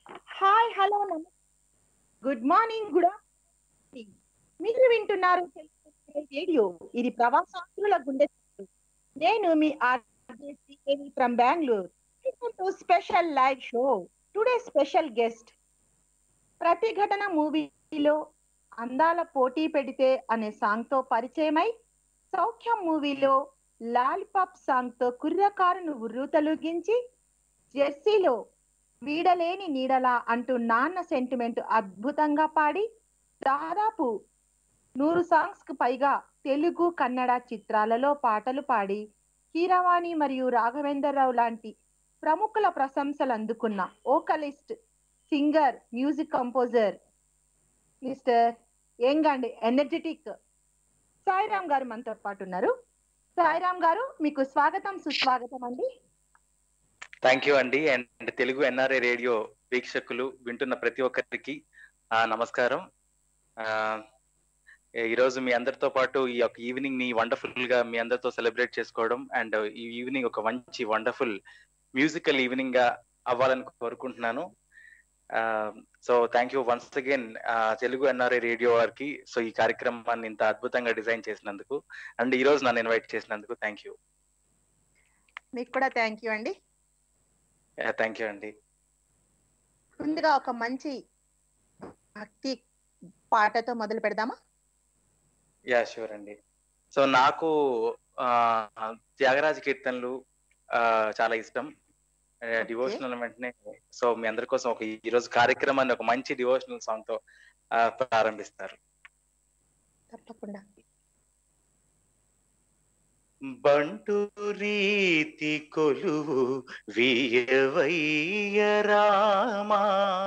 Hi hello good morning good afternoon మీరు వింటున్నారు Telugu radio ఇది ప్రవాసాంధ్రుల గుండె చప్పుడు. నేను మీ RJC from Bengaluru to special live show today special guest Pratighatana మూవీలో అందాల పోటీ పెడితే అనే సాంగ్ తో పరిచయమై సౌఖ్యం మూవీలో లాలిపాప్ సాంగ్ తో కుర్రకారును ఉర్రూతలుగించి జెర్సీలో వీడలేని నీడలా అంటూ నాన్న సెంటిమెంట్ అద్భుతంగా పాడి దాదాపు నూరు సాంగ్స్ కు పైగా తెలుగు కన్నడ చిత్రాలలో పాటలు పాడి కీరవాణి మరియు రాఘవేంద్రరావు లాంటి ప్రముఖుల ప్రశంసలు అందుకున్న vocalist singer music composer mister young and energetic Sairam garu మనతో పాటు ఉన్నారు సాయిరామ్ గారు మీకు స్వాగతం సుస్వాగతం అండి థ్యాంక్ యూ అండి అండ్ తెలుగు ఎన్ఆర్ఏ రేడియో వీక్షకులు వింటున్న ప్రతి ఒక్కరికి ఆ, నమస్కారం ఆ, ఈరోజు మీ అందరితో పాటు ఈ యొక్క ఈవినింగ్ ని వండర్ఫుల్ గా మీ అందరితో సెలబ్రేట్ చేసుకోవడం అండ్ ఈ ఈవినింగ్ ఒక మంచి వండర్ఫుల్ మ్యూజికల్ ఈవినింగ్ గా అవ్వాలని కోరుకుంటున్నాను so thank you once again Telugu NRA radio వారికి సో ఈ కార్యక్రమాన్ని ఇంత అద్భుతంగా డిజైన్ చేసినందుకు అండ్ ఈ రోజు నన్ను ఇన్వైట్ చేసినందుకు థ్యాంక్ యూ మీకు కూడా థ్యాంక్ యూ అండి థ్యాంక్ యూ అండి ముందుగా ఒక మంచి భక్తి పాటతో మొదలు పెడదామా యా షూర్ అండి సో నాకు ఆ, త్యాగరాజ కీర్తనలు ఆ, చాలా ఇష్టం డివోషనల్ వెంటనే సో మీ అందరి కోసం ఒక ఈ రోజు కార్యక్రమాన్ని ఒక మంచి డివోషనల్ సాంగ్ తో ఆ, ప్రారంభిస్తారు తప్పకుండా బంటు రీతి కొలువు వియవయ్య రామా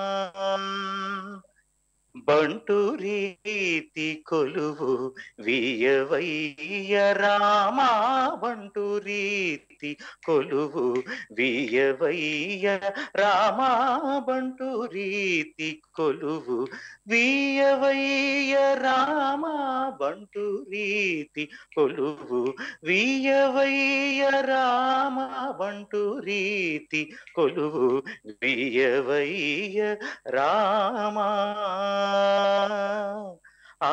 బంటు రీతి కొలువు వియవయ్య రామా బంటు రీతి కొలువు వియవయ్య రామా బంటు రీతి కొలువు వియవయ్య రామా బంటు రీతి కొలువు వియవయ్య రామ బంటు రీతి కొలువు వియవయ్య రామా ఆ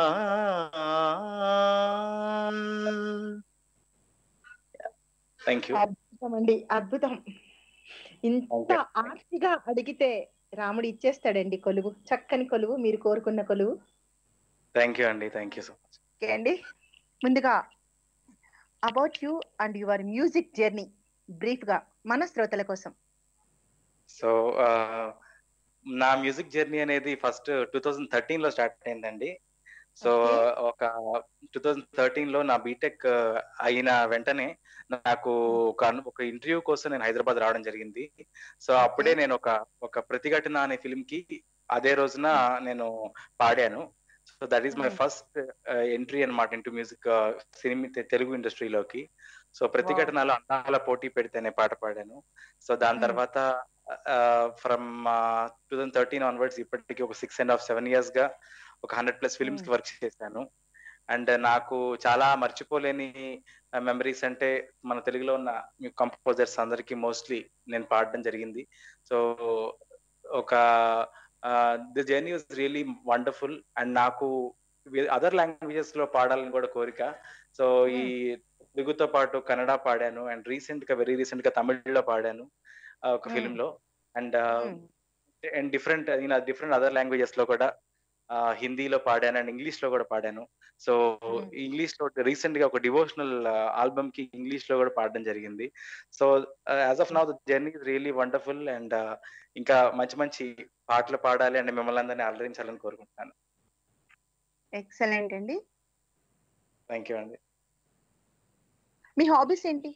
థ్యాంక్ యూ అద్భుతం అండి అద్భుతం ఇంత ఆర్తిగా అడిగితే రాముడు ఇచ్చేస్తాడండి కొలువు చక్కని కొలువు మీరు కోరుకున్న కొలువు థ్యాంక్ యూ అండి thank you so much okay అండి ముందుగా about you and your music journey brief గా మన శ్రోతల కోసం సో నా మ్యూజిక్ జర్నీ అనేది ఫస్ట్ టూ థౌజండ్ థర్టీన్ లో స్టార్ట్ అయిందండి సో Okay. ఒక టూ థౌజండ్ థర్టీన్ లో నా బీటెక్ అయిన వెంటనే నాకు ఒక అను- ఒక ఇంటర్వ్యూ కోసం నేను హైదరాబాద్ రావడం జరిగింది సో అప్పుడే నేను ఒక ఒక ప్రతిఘటన అనే ఫిల్మ్ కి అదే రోజున నేను పాడాను so that is my Mm. First entry అన్నమాట ఇంటూ మ్యూజిక్ సినిమా తెలుగు ఇండస్ట్రీలోకి సో ప్రతిఘటనలో అందాల పోటీ పెడితేనే పాట పాడాను సో దాని Mm. తర్వాత from two thousand thirteen onwards ఇప్పటికి ఒక six and half seven years గా ఒక హండ్రెడ్ ప్లస్ ఫిల్మ్స్ కి వర్క్ చేశాను అండ్ నాకు చాలా మర్చిపోలేని మెమరీస్ అంటే మన తెలుగులో ఉన్న కంపోజర్స్ అందరికి మోస్ట్లీ నేను పాడడం జరిగింది సో ఒక the journey was really wonderful and నాకు అదర్ లాంగ్వేజెస్ లో పాడాలని కూడా కోరిక సో ఈ తెలుగుతో పాటు కన్నడ పాడాను అండ్ రీసెంట్ గా వెరీ రీసెంట్ గా తమిళ్లో పాడాను ఆ, ఒక Mm. ఫిల్మ్ లో and Mm. And different different other languages లో కూడా ఆ, హిందీలో పాడాను అండ్ ఇంగ్లీష్ లో కూడా పాడాను సో Mm. ఇంగ్లీష్ లో రీసెంట్ గా ఒక డివోషనల్ ఆల్బమ్ కి ఇంగ్లీష్ లో కూడా పాడడం జరిగింది so as of now the journey is really wonderful and ఇంకా మంచి మంచి పాటలు పాడాలి అండ్ మిమ్మల్ని అందరినీ అలరించాలని కోరుకుంటున్నాను ఎక్సలెంట్ అండి థ్యాంక్ యూ అండి మీ హాబీస్ ఏంటి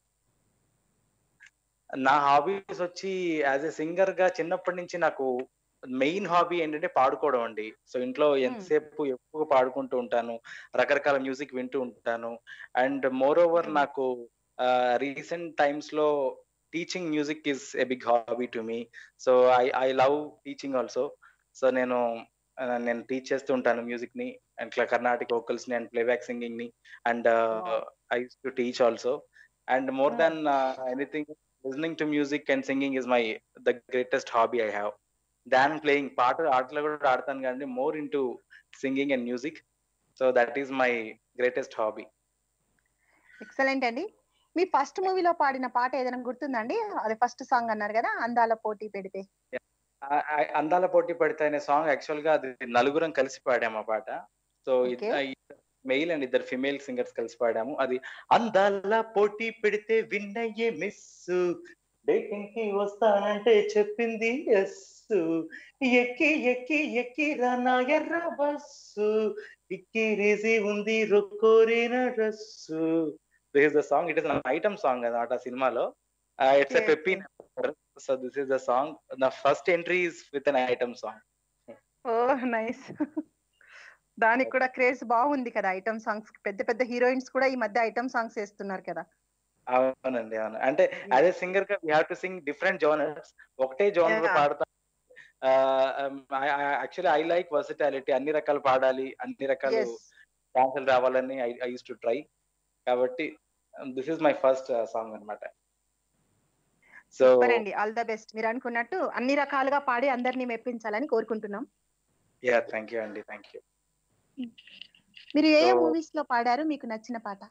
నా హాబీస్ వచ్చి యాజ్ ఎ సింగర్ గా చిన్నప్పటి నుంచి నాకు మెయిన్ హాబీ ఏంటంటే పాడుకోవడం అండి సో ఇంట్లో ఎంతసేపు ఎక్కువ పాడుకుంటూ ఉంటాను రకరకాల మ్యూజిక్ వింటూ ఉంటాను అండ్ మోర్ ఓవర్ Hmm. నాకు రీసెంట్ టైమ్స్ లో teaching music is a big hobby to me so I I love teaching also so నేను ఆ, నేను టీచ్ చేస్తూ ఉంటాను మ్యూజిక్ ని అండ్ కర్ణాటిక్ వోకల్స్ ని అండ్ ప్లేబ్యాక్ సింగింగ్ ని and Wow. I to teach also and more Hmm. Than anything listening to music and singing is my the greatest hobby I have. Than playing పాట ఆటలు కూడా ఆడతాను కానీ more into singing and music so that is my greatest hobby excellent అండి మీ first మూవీలో పాడిన పాట ఏదైనా గుర్తుందండి అది ఫస్ట్ సాంగ్ అన్నారు కదా అందాల పోటీ పెడితే ఆ- ఆ- అందాల పోటీ పడితే అనే సాంగ్ యాక్చువల్ గా అది నలుగురం కలిసి పాడాము ఆ పాట సో Okay. మెయిల్ అండ్ ఇద్దరు ఫిమేల్ సింగర్స్ కలిసి పాడాము అది అందాల పోటీ పెడితే విన్ అయ్యే మిస్ డేటింగ్ కి వస్తానంటే చెప్పింది ఎస్ ఎక్కి ఎక్కి ఎక్కి రా నా ఎర్ర బస్సు ఇక్కి రేసి ఉంది రొక్కోరిన dress this is the song it is item song అన్నమాట ఆ సినిమాలో it's a Okay, peppy so this is the song the first entry is with an item song oh nice దానికి కూడా క్రేజ్ బాగుంది కదా ఐటమ్ సాంగ్స్ పెద్ద పెద్ద heroines కూడా ఈ మధ్య ఐటమ్ సాంగ్స్ వేస్తున్నారు కదా అవునండి అవును అంటే యాజ్ ఎ సింగర్ గా we have to sing different genres ఒకటే జోనర్ Yeah. పాడతా యాక్చువల్లీ ఐ లైక్ వర్సిటాలిటీ అన్ని రకాలు పాడాలి అన్ని రకాలు ఎస్ డాన్సులు రావాలని ఐ యూస్ టు ట్రై కాబట్టి this is my first song అన్నమాట సో సూపర్ అండి ఆల్ ద బెస్ట్ మీరు అనుకున్నట్టు అన్ని రకాలుగా పాడి అందరినీ మెప్పించాలని కోరుకుంటున్నాం యా థ్యాంక్ యూ అండి థ్యాంక్ యూ మీరు ఏ So- మూవీస్ లో పాడారు మీకు నచ్చిన పాట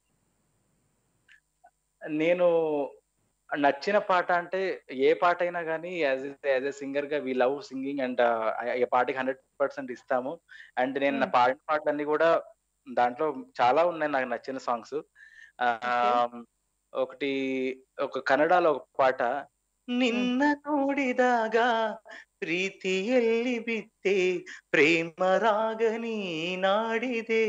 నేను నచ్చిన పాట అంటే ఏ పాట అయినా కానీ యాజ్ యాజ్ ఎ సింగర్ గా వీ లవ్ సింగింగ్ అండ్ ఏ పాటకి హండ్రెడ్ పర్సెంట్ ఇస్తాము అండ్ నేను నా Hmm. పాడిన పాటలన్నీ కూడా దాంట్లో చాలా ఉన్నాయి నాకు నచ్చిన సాంగ్స్ ఒకటి ఒక కన్నడలో ఒక పాట నిన్న ನೋಡಿದಾಗ ಪ್ರೀತಿ ಎಲ್ಲಿ ಬಿತ್ತೆ ప్రేమ రాగని నాడిదే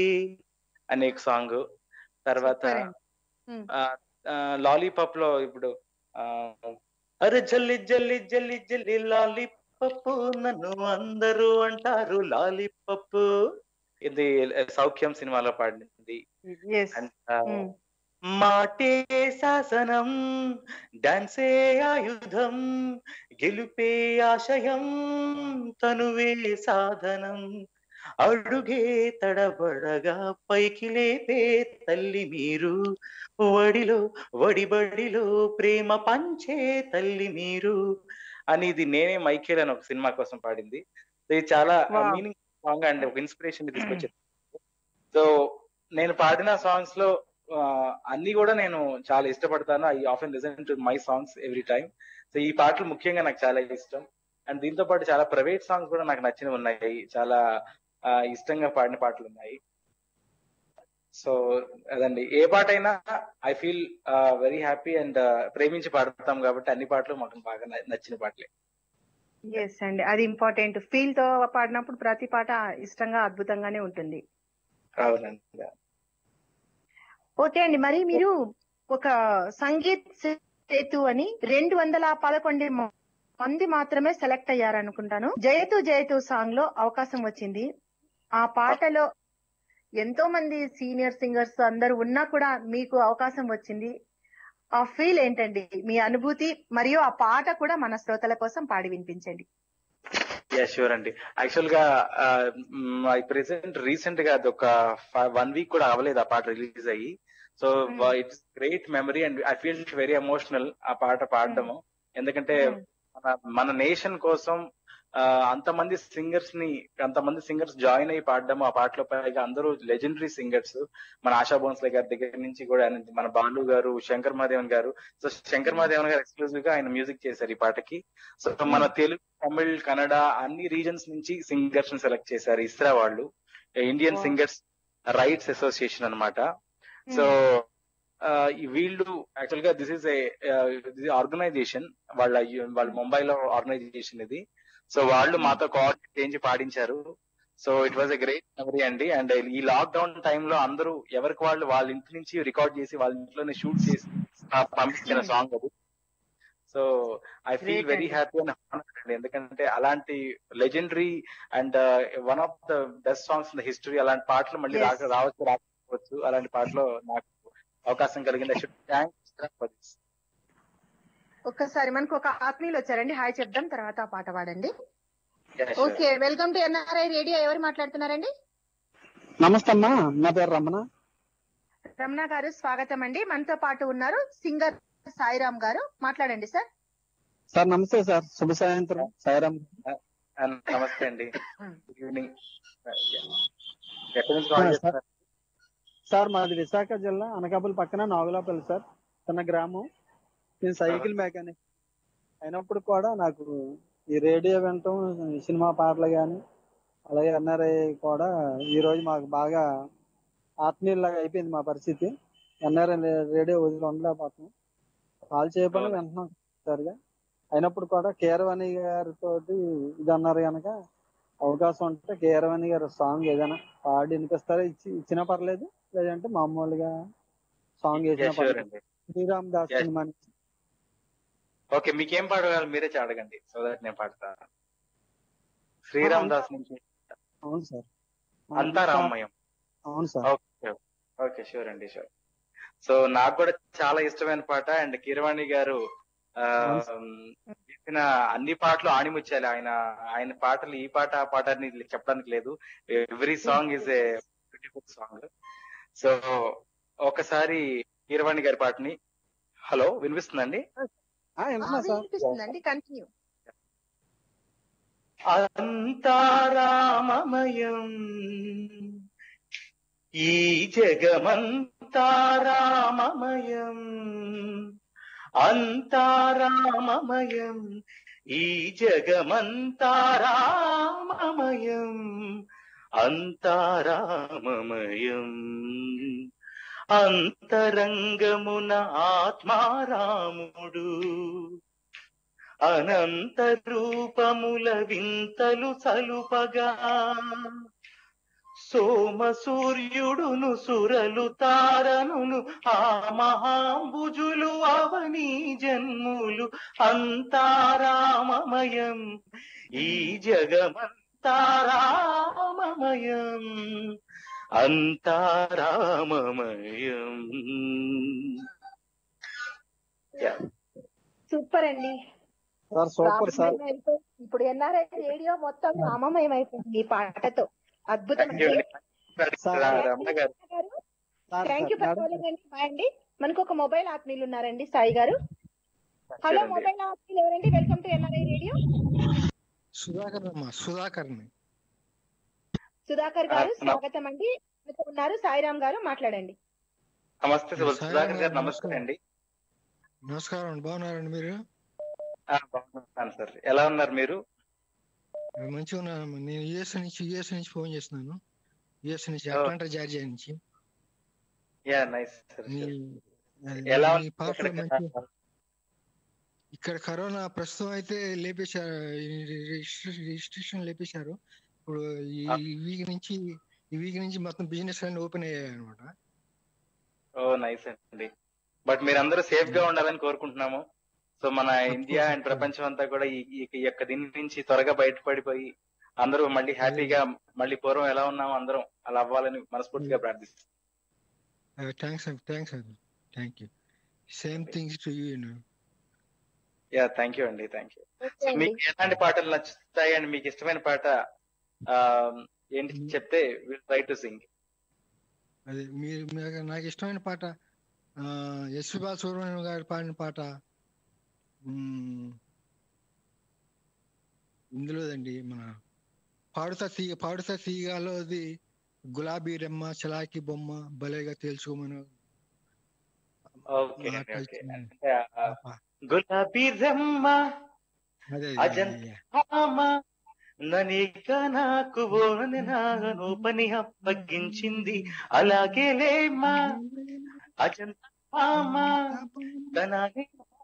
అనే సాంగ్ తర్వాత Super అండి. Hmm. లాలీపాప్ లో ఇప్పుడు ఆ, అరే జల్లి జల్లి జల్లి జల్లి లాలీపప్పు నన్ను అందరూ అంటారు లాలీపప్పు ఇది సౌఖ్యం సినిమాలో పాడింది Yes. And Hmm. మాటే శాసనం డాన్సే ఆయుధం గెలుపే ఆశయం తనువే సాధనం అడుగే తడబడగా పైకి లేపే తల్లి మీరు వడిలో వడిబడిలో ప్రేమ పంచే తల్లి మీరు అని ఇది నేనే మైకేల్ అని ఒక సినిమా కోసం పాడింది ఇది చాలా Wow. మీనింగ్ సాంగ్ అండ్ ఒక ఇన్స్పిరేషన్ తీసుకొచ్చింది సో నేను పాడిన సాంగ్స్ లో ఆ, అన్ని కూడా నేను చాలా ఇష్టపడతాను I often listen to my songs every time so ఈ పాటలు ముఖ్యంగా నాకు చాలా ఇష్టం అండ్ దీంతో పాటు చాలా ప్రైవేట్ సాంగ్స్ కూడా నాకు నచ్చినవి ఉన్నాయి చాలా ఆ, ఇష్టంగా పాడిన పాటలు ఉన్నాయి సో అదండి ఏ పాట అయినా I feel very happy and ప్రేమించి పాడతాం కాబట్టి అన్ని పాటలు మాకు బాగా న- నచ్చిన పాటలే ఎస్ అండి అది ఇంపార్టెంట్ ఫీల్ తో పాడినప్పుడు ప్రతి పాట ఇష్టంగా అద్భుతంగానే ఉంటుంది అవునండి ఓకే అండి మరి మీరు ఒక సంగీత్ సేతు అని రెండు వందల పదకొండు మ- మంది మాత్రమే సెలెక్ట్ అయ్యారు అనుకుంటాను జయతు జయతు సాంగ్ లో అవకాశం వచ్చింది ఆ పాటలో ఎంతో మంది సీనియర్ సింగర్స్ అందరూ ఉన్నా కూడా మీకు అవకాశం వచ్చింది ఆ ఫీల్ ఏంటండి మీ అనుభూతి మరియు ఆ పాట కూడా మన శ్రోతల కోసం పాడి వినిపించండి యా షూర్ అండి యాక్చువల్ గా మై ప్రెసెంట్ రీసెంట్ గా అది ఒక వన్ వీక్ కూడా అవ్వలేదు ఆ పాట రిలీజ్ అయ్యి so Hmm. It's great memory and I feel very emotional ఆ పాట పాడడము ఎందుకంటే Hmm. మన మన నేషన్ కోసం ఆ, అంతమంది సింగర్స్ ని అంతమంది సింగర్స్ జాయిన్ అయ్యి పాడడము ఆ పాటలో పైగా అందరూ లెజెండరీ సింగర్స్ మన ఆశా భోన్స్లే గారి దగ్గర నుంచి కూడా ఆయన మన బాలు గారు శంకర్ మహాదేవన్ గారు సో శంకర్ మహాదేవన్ గారు ఎక్స్క్లూజివ్ గా ఆయన మ్యూజిక్ చేశారు ఈ పాటకి సో మన తెలుగు తమిళ్ కన్నడ అన్ని రీజన్స్ నుంచి సింగర్స్ ని సెలెక్ట్ చేశారు ఇస్రా వాళ్ళు Indian Wow. Singers rights association అన్నమాట సో వీళ్ళు యాక్చువల్ గా దిస్ ఇస్ ఏ ఆర్గనైజేషన్ వాళ్ళ వాళ్ళ ముంబైలో ఆర్గనైజేషన్ ఇది సో వాళ్ళు మాతో కోఆర్డినేట్ చేయించి పాడించారు so it was a great memory అండి అండ్ ఈ లాక్డౌన్ టైంలో అందరూ ఎవరికి వాళ్ళు వాళ్ళ ఇంటి నుంచి రికార్డ్ చేసి వాళ్ళ ఇంట్లోనే షూట్ చేసి ఆ, పంపించిన సాంగ్ అది so I feel Great very అండి. హ్యాపీ అండ్ అండి ఎందుకంటే అలాంటి legendary and one of the best songs in the history అలాంటి పాటలు మళ్ళీ Yes. రాక రావచ్చు రాకపోవచ్చు అలాంటి పాటలో నాకు అవకాశం కలిగింది ఐ షుడ్ థ్యాంక్స్ ఒక్కసారి మనకు ఒక ఆత్మీయులు వచ్చారండి హాయ్ చెప్దాం తర్వాత ఆ పాట పాడండి okay welcome to NRI radio ఎవరు మాట్లాడుతున్నారండి నమస్తే అమ్మా నా పేరు రమణ రమణ గారు స్వాగతం అండి మనతో పాటు ఉన్నారు సింగర్ సాయిరామ్ గారు మాట్లాడండి సార్ సార్ నమస్తే సార్ శుభ సాయంత్రం సాయిరామ్ ఆ, నమస్తే అండి గుడ్ ఈవినింగ్ ఎక్కడి నుంచి కాల్ ఆ, చేస్తున్నారు సార్ మాది విశాఖ జిల్లా అనకాపల్లి పక్కన నాగులాపల్లి సార్ చిన్న గ్రామం నేను సైకిల్ మెకానిక్ అయినప్పుడు కూడా నాకు ఈ రేడియో వినటం ఈ సినిమా పాటలు కానీ అలాగే ఎన్ఆర్ఐ కూడా ఈ రోజు మాకు బాగా ఆత్మీయులాగా అయిపోయింది మా పరిస్థితి ఎన్ఆర్ఐ రేడియో వదిలి ఉండలేకపోతున్నాం కాల్ చేయకుండా వింటున్నాం సరిగా అయినప్పుడు కూడా కేరవాణి గారితో ఇది అన్నారు కనుక అవకాశం ఉంటే కేరవాణి గారి సాంగ్ ఏదైనా పాడి వినిపిస్తారా ఇచ్చి ఇచ్చినా పర్లేదు లేదంటే మామూలుగా సాంగ్ వేసినా షూర్ పర్లేదు అండి శ్రీరామ్ దాస్ Yes. సినిమా నుంచి. ఓకే మీకేం పాడగలరు మీరే అడగండి సో దట్ నేను పాడతా శ్రీరామ్ దాస్ నుంచి అవును సార్ అంతా రామమయం అవును సార్ ఓకే ఓకే షూర్ అండి షూర్ సో నాకు కూడా చాలా ఇష్టమైన పాట అండ్ కీరవాణి గారు ఆ, చేసిన అన్ని పాటలు ఆణిముచ్చాలి ఆయన ఆయన పాటలు ఈ పాట ఆ పాట అని చెప్పడానికి లేదు every song is a beautiful song so ఒకసారి కీరవాణి గారి పాటని హలో వినిపిస్తుందండి ఆ, వింటున్నా సార్ వినిపిస్తుందండి కంటిన్యూ అంతారామమయం ఈ జగమంతారామమయం అంతారామమయం ఈ జగమంతారామమయం అంతారామమయం అంతరంగమున ఆత్మారాముడు అనంత రూపముల వింతలు సలుపగా సోమ సూర్యుడును సురలు తారనును ఆ మహాంబుజులు అవని జన్ములు అంతారామమయం ఈ జగమంతారామమయం అంతారామమయం Yeah. సూపర్ అండి సార్ సూపర్ సార్ రామమయం అయిపోయి- ఇప్పుడు ఎన్ఆర్ఐ రేడియో మొత్తం రామమయం అయిపోయింది ఈ పాటతో అద్భుతం Thank you అండి అండి. సార్, రమణ గారు sir, thank you sir, for madam calling అండి బాయ్ అండి మనకు ఒక మొబైల్ ఆత్మీయులు ఉన్నారండి సాయి గారు హలో చూడండి. మొబైల్ ఆత్మీయులు ఎవరండి welcome to NRI radio Sudhakar అమ్మా సుధాకర్ సుధాకర్ గారు ఆ, నా- స్వాగతం అండి మీతో ఉన్నారు సాయిరామ్ గారు మాట్లాడండి నమస్తే సాయి సుధాకర్ గారు గారు నమస్తే అండి నమస్కారం అండి బాగున్నారండి మీరు ఆ, బాగున్నాను సార్ ఎలా ఉన్నారు మీరు మీరు మంచిగా ఉన్నారమ్మా నేను యుఎస్ నుంచి యుఎస్ నుంచి ఫోన్ చేస్తున్నాను యుఎస్ నుంచి Oh. అట్లాంటా జార్జియా నుంచి యా నైస్ సార్ మీ అది ఎలా మీ ఉంది పాటలు ఇక్కడ? మంచి ఇక్కడ కరోనా ప్రస్తుతం అయితే లేపేశారు రిజిస్ట్రేషన్ లేపేశారు ఇప్పుడు ఈ Ah. వీక్ నుంచి ఈ వీక్ నుంచి మొత్తం బిజినెస్ అన్ని ఓపెన్ అయ్యాయి అనమాట ఓ నైస్ అండి బట్ మీరందరూ సేఫ్ గా ఉండాలని కోరుకుంటున్నాము సో మన ఇండియా అండ్ ప్రపంచం అంతా కూడా ఈ ఈ- ఈ యొక్క దీని నుంచి త్వరగా బయటపడిపోయి అందరూ మళ్ళీ హ్యాపీగా మళ్ళీ పూర్వం ఎలా ఉన్నామో అందరం అలా అవ్వాలని మనస్ఫూర్తిగా ప్రార్థిస్తాం thanks thanks thank you same things to you yeah thank you అండి థ్యాంక్ యూ ఓకే అండి మీకు ఎలాంటి పాటలు నచ్చుతాయి అండ్ మీకు ఇష్టమైన పాట ఆ, ఏంటి చెప్తే విల్ ట్రై టు సింగ్ అదే మీరు మీకు నాకు ఇష్టమైన పాట ఆ, ఎస్పి బాలసుబ్రహ్మణ్యం గారు పాడిన పాట మ్మ్, ఇందులోదండి మన పాడుతా తీగ పాడుతా తీగలోది గులాబీ రెమ్మ చలాకి బొమ్మ భలేగా తేల్చుకోమని ఓకే ఆ ఓకే టైప్ అంటే ఆ, ఆ పా- గులాబీ రమ్మ అదే అజంత- అదే, ఆమ ననిక నాకు ఓనని నాగను పని అప్పగించింది అలాగే లేమ్మా అజంత ఆమ తనని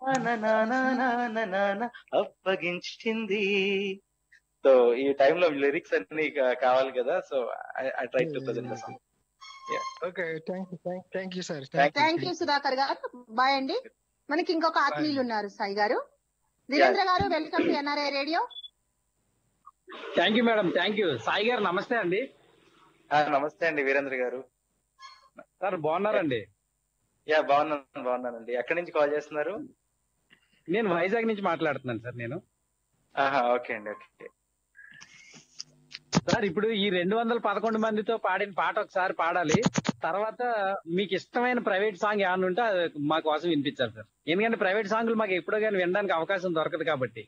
నాన్న అప్పగించింది సో ఈ టైంలో లిరిక్స్ అన్ని కా- కావాలి కదా so I try to present song okay thank you thank you sir Thank thank you Sudhakar గారు బాయ్ అండి మనకి ఇంకొక ఆత్మీయులు ఉన్నారు సాయి గారు వీరేంద్ర గారు welcome to NRI radio thank you madam thank you Sai గారు నమస్తే అండి నమస్తే అండి వీరేంద్ర గారు సార్ బాగున్నారండి యా బాగున్నాను బాగున్నానండి ఎక్కడి నుంచి కాల్ చేస్తున్నారు నేను వైజాగ్ నుంచి మాట్లాడుతున్నాను సార్ నేను ఆహా ఓకే అండి ఓకే సార్ ఇప్పుడు ఈ రెండు వందల పదకొండు మందితో పాడిన పాట ఒకసారి పాడాలి తర్వాత మీకు ఇష్టమైన ప్రైవేట్ సాంగ్ ఏమైనా ఉంటే అది మా కోసం వినిపించాలి సార్ ఎందుకంటే ప్రైవేట్ సాంగ్లు మాకు ఎప్పుడో కానీ వినడానికి అవకాశం దొరకదు కాబట్టి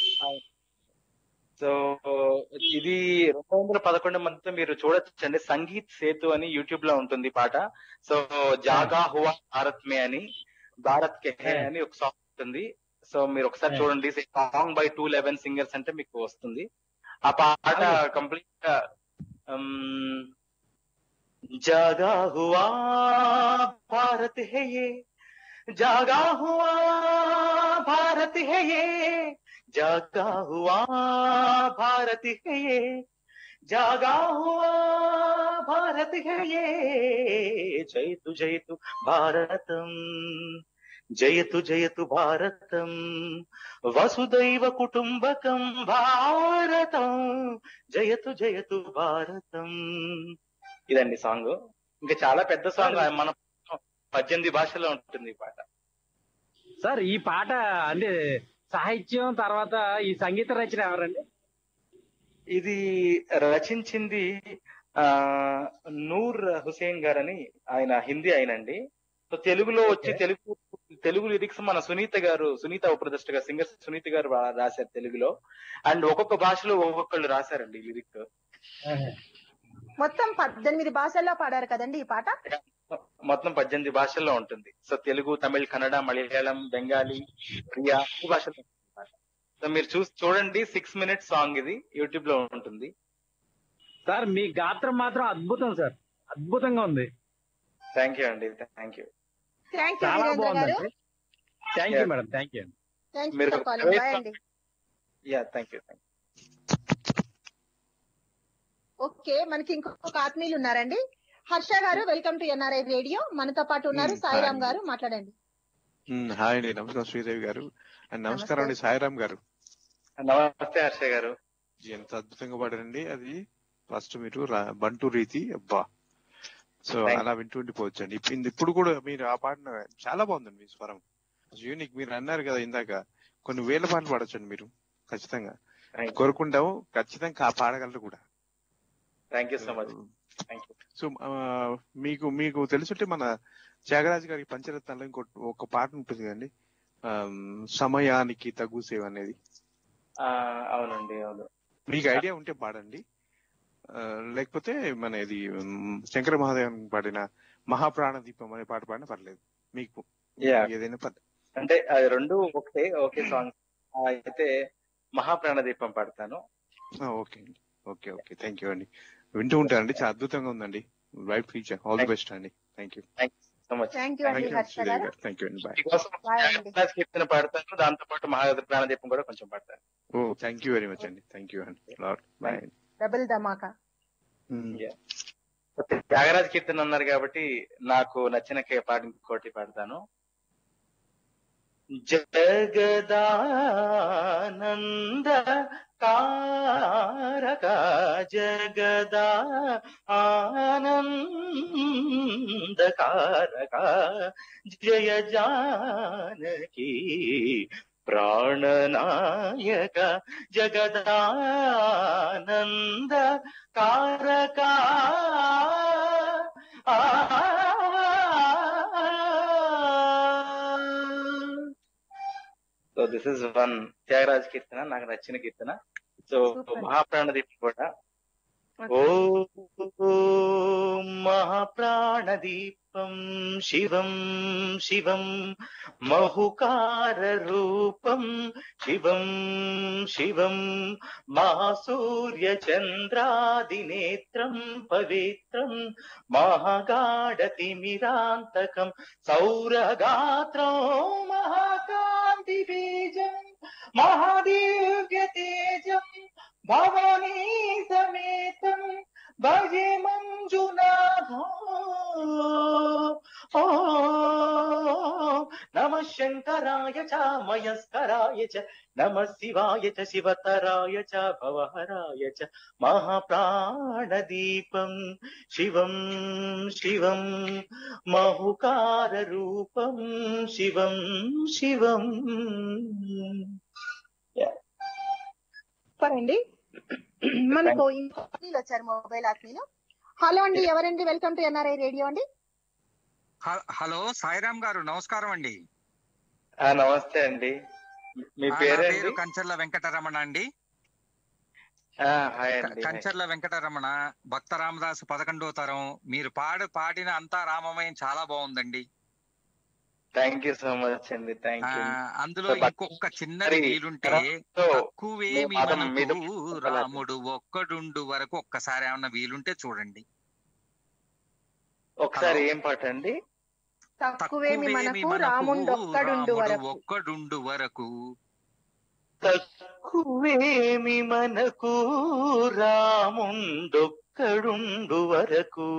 సో ఇది రెండు వందల పదకొండు మందితో మీరు చూడొచ్చండి సంగీత్ సేతు అని యూట్యూబ్ లో ఉంటుంది పాట సో జాగా హువా భారత్ మే అని భారత్ కే హే అని ఒక సాంగ్ ఉంటుంది సో మీరు ఒకసారి Yeah. చూడండి song by two eleven singers అంటే మీకు వస్తుంది ఆ పాట అవును. కంప్లీట్ గా ఉమ్, జాగా హువా భారత్ హే యే జాగా హువా భారత్ హే యే जागा हुआ भारत है ये जागा हुआ भारत है ये जयतु जयतु भारतम जयतु जयतु भारतम वसुदैव कुटुंबकं భారతం జయతు జయతు భారతం ఇదండి సాంగ్ ఇంకా చాలా పెద్ద సాంగ్ మన పద్దెనిమిది భాషలో ఉంటుంది ఈ పాట సార్ ఈ పాట అంటే సాహిత్యం తర్వాత ఈ సంగీత రచన ఎవరండి ఇది రచించింది ఆ నూర్ హుసేన్ గారని ఆయన హిందీ ఆయనండి సో తెలుగులో వచ్చి Okay. తెలుగు తెలుగు లిరిక్స్ మన సునీత గారు సునీత ఉపప్రదష్ట గారు సింగర్ సునీత గారు రా- రాశారు తెలుగులో అండ్ ఒక్కొక్క భాషలో ఒక్కొక్కళ్ళు రాశారండి లిరిక్ మొత్తం పద్దెనిమిది భాషల్లో పాడారు కదండి ఈ పాట మొత్తం పద్దెనిమిది భాషల్లో ఉంటుంది సో తెలుగు తమిళ్ కన్నడ మలయాళం బెంగాలీ ఒరియా ఈ భాషలో ఉంటుంది అన్నమాట. సో మీరు చూసి చూడండి సిక్స్ మినిట్స్ సాంగ్ ఇది యూట్యూబ్ లో ఉంటుంది సార్ మీ గాత్రం మాత్రం అద్భుతం సార్ అద్భుతంగా ఉంది థ్యాంక్ యూ అండి థ్యాంక్ యూ థ్యాంక్ యూ చాలా వీరేంద్ర గారు బాగుందండి thank you Yeah. Madam thank you thank you మీరు ఫర్ కాలింగ్ బాయ్ అండి yeah thank you thank okay మనకి ఇంకొక ఆత్మీయులు ఉన్నారండి హర్ష గారు వెల్కమ్ టు ఎన్ఆర్ఐ రేడియో మనతో పాటు ఉన్నారు Hmm, సాయిరామ్ hi. గారు మాట్లాడండి మ్మ్. హాయ్ అండి నమస్కారం శ్రీదేవి గారు అండ్ నమస్కారం అండి సాయిరామ్ గారు నమస్తే హర్ష గారు ఎంత అద్భుతంగా పాడారండి అది ఫస్ట్ మీరు రా- బంటు రీతి అబ్బా సో Thank అలా వింటూ ఉండిపోవచ్చు అండి ఇప్పుడు ఇప్పుడు కూడా మీరు ఆ పాడిన చాలా బాగుందండి మీ స్వరం యూనిక్ మీరు అన్నారు కదా ఇందాక కొన్ని వేల పాటలు పాడొచ్చండి మీరు ఖచ్చితంగా థ్యాంక్ యూ కోరుకుంటాము ఖచ్చితంగా ఆ పాడగలరు కూడా thank you so much thank you so ఆ, మీకు మీకు తెలుసుంటే మన త్యాగరాజు గారి పంచరత్నాల్లో ఇంకో ఒక పాట ఉంటుంది కదండి ఆ, సమయానికి తగు సేవ అనేది అవునండి అవును మీకు ఐడియా ఉంటే పాడండి ఆ, లేకపోతే మన ఇది మ్, శంకర మహాదేవన్ పాడిన మహాప్రాణ దీపం అనే పాట పాడినా పర్లేదు మీకు యా ఏదైనా పర్లేదు అంటే అది రెండు ఒకటే ఓకే సాంగ్ అయితే మహాప్రాణ దీపం పాడతాను ఓకే అండి ఓకే ఓకే థ్యాంక్ యూ అండి వింటూ ఉంటానండి చాలా అద్భుతంగా ఉందండి వైట్ ఫ్యూచర్ ఆల్ ది బెస్ట్ అండి thank you so much thank you thank అండి యూ హర్ష శ్రీదేవి గారు గారు థ్యాంక్ యూ అండి బాయ్ మీకోసం బాయ్ అండి త్యాగరాజ కీర్తన పాడతాను దాంతో పాటు మహాప్రాణ దీపం కూడా కొంచెం పాడతాను oh thank you very much అండి థ్యాంక్ యూ అండి లాట్ బాయ్ అండి డబుల్ ధమాకా మ్మ్. త్యాగరాజ కీర్తన అన్నారు కాబట్టి నాకు నచ్చిన కే- పాట ఇంకోటి పాడతాను జగదానంద కారక జగదా ఆనంద కారక జయ జానకి ప్రాణనాయక జగదానంద కారక so this is one Tyagaraj కీర్తన నాకు నచ్చిన కీర్తన సో Super. మహాప్రాణదీప్ కూడా ఓ మహాప్రాణదీపం శివం శివం మహుకార రూపం శివం శివం మహాసూర్య చంద్రాదినేత్రం పవిత్రం మహాగాఢతిమిరాంతకం సౌరగాత్రం మహాకాంతి బీజం మహాదివ్య తేజం భవానీ సమేతం భజే మంజునాథో ఓ నమ శంకరాయ చ మయస్కరాయ చ నమ శివాయ చ శివతరాయ చ భవహరాయ చ మహాప్రాణదీపం శివం శివం మహుకార రూపం శివం శివం సూపర్ అండి మనకు ఇంకో ఆత్మీయులు వచ్చారు మొబైల్ ఆత్మీయులు హలో అండి ఎవరండి వెల్కమ్ టు ఎన్ఆర్ఐ రేడియో అండి హ- హలో సాయిరామ్ గారు నమస్కారం అండి ఆ, నమస్తే అండి మీ ఆ, నా పేరేంటి పేరు కంచర్ల వెంకటరమణ అండి ఆ, హాయ్ అండి హాయ్. కంచర్ల వెంకటరమణ భక్త రామదాసు పదకొండో తరం మీరు పాడు పాడిన అంతా రామమయం చాలా బాగుందండి థ్యాంక్ యూ సో మచ్ అండి థ్యాంక్ ఆ, యూ అందులో సో, భక్- ఇంకొక చిన్నది మరి వీలుంటే సో, తక్కువేమి మీ పాదం మీద మనకు చెప్పలేదు. రాముడు ఒక్కడుండు వరకు ఒక్కసారి ఏమన్నా వీలుంటే చూడండి ఒకసారి హలో. ఏం పాట అండి తక్కువేమి తక్కువేమి మనకు మనకు రాముండు ఒక్కడుండు రాముడు వరకు ఒక్కడుండు వరకు తక్కువేమి మనకు రాముండొక్కడుండు వరకు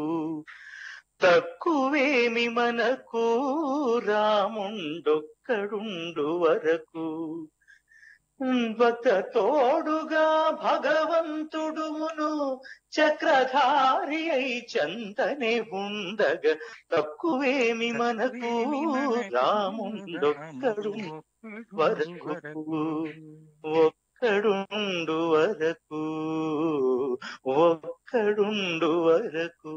తక్కువేమి మనకు రాముండొక్కడుండు వరకు భక్త తోడుగా భగవంతుడును చక్రధారి అయి చందనే ఉండగ తక్కువేమి మనకు రాముండొక్కడు వరకు ఒక్కడుండు వరకు ఒక్కడుండు వరకు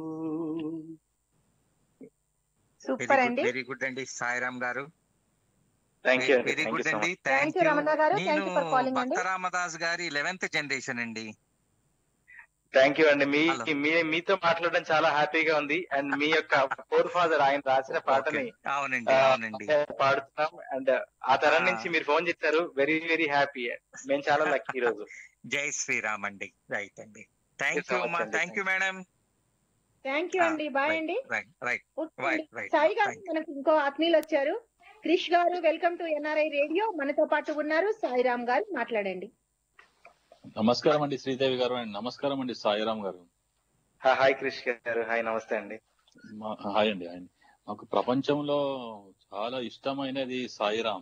సూపర్ అండి వెరీ గుడ్ అండి సాయిరామ్ గారు థ్యాంక్ యూ అండి very thank you good so అండి much thank thank you you Ramana గారు థ్యాంక్ నేను యూ ఫర్ కాలింగ్ అండి భక్త రామదాస్ గారి లెవెన్త్ జనరేషన్ అండి థ్యాంక్ యూ అండి మీ Hello. మీ మీతో మాట్లాడడం చాలా హ్యాపీగా ఉంది అండ్ మీ యొక్క ఫోర్ ఫాదర్ ఆయన రాసిన పాటని Okay. అవునండి ఆ, అవునండి పాడుతున్నాం అండ్ ఆ తరం ఆ. నుంచి మీరు ఫోన్ చేశారు వెరీ వెరీ హ్యాపీ మేము చాలా లక్కీ ఈ రోజు జై శ్రీరామ్ అండి రైట్ అండి థ్యాంక్ so యూ much అండి. Thank you madam thank you అండి బాయ్ అండి రైట్ రైట్ ఓకే Right, అండి. right. సాయి గారు Thank you. మనకు ఇంకో ఆత్మీయులు వచ్చారు క్రిష్ గారు వెల్కమ్ టు ఎన్ఆర్ఐ రేడియో మనతో పాటు ఉన్నారు సాయిరామ్ గారు మాట్లాడండి నమస్కారం అండి శ్రీదేవి గారు అండ్ నమస్కారం అండి సాయిరామ్ గారు హాయ్ క్రిష్ గారు హాయ్ నమస్తే అండి మా- హాయ్ అండి హాయ్ అండి. మాకు ప్రపంచంలో చాలా ఇష్టమైనది సాయిరామ్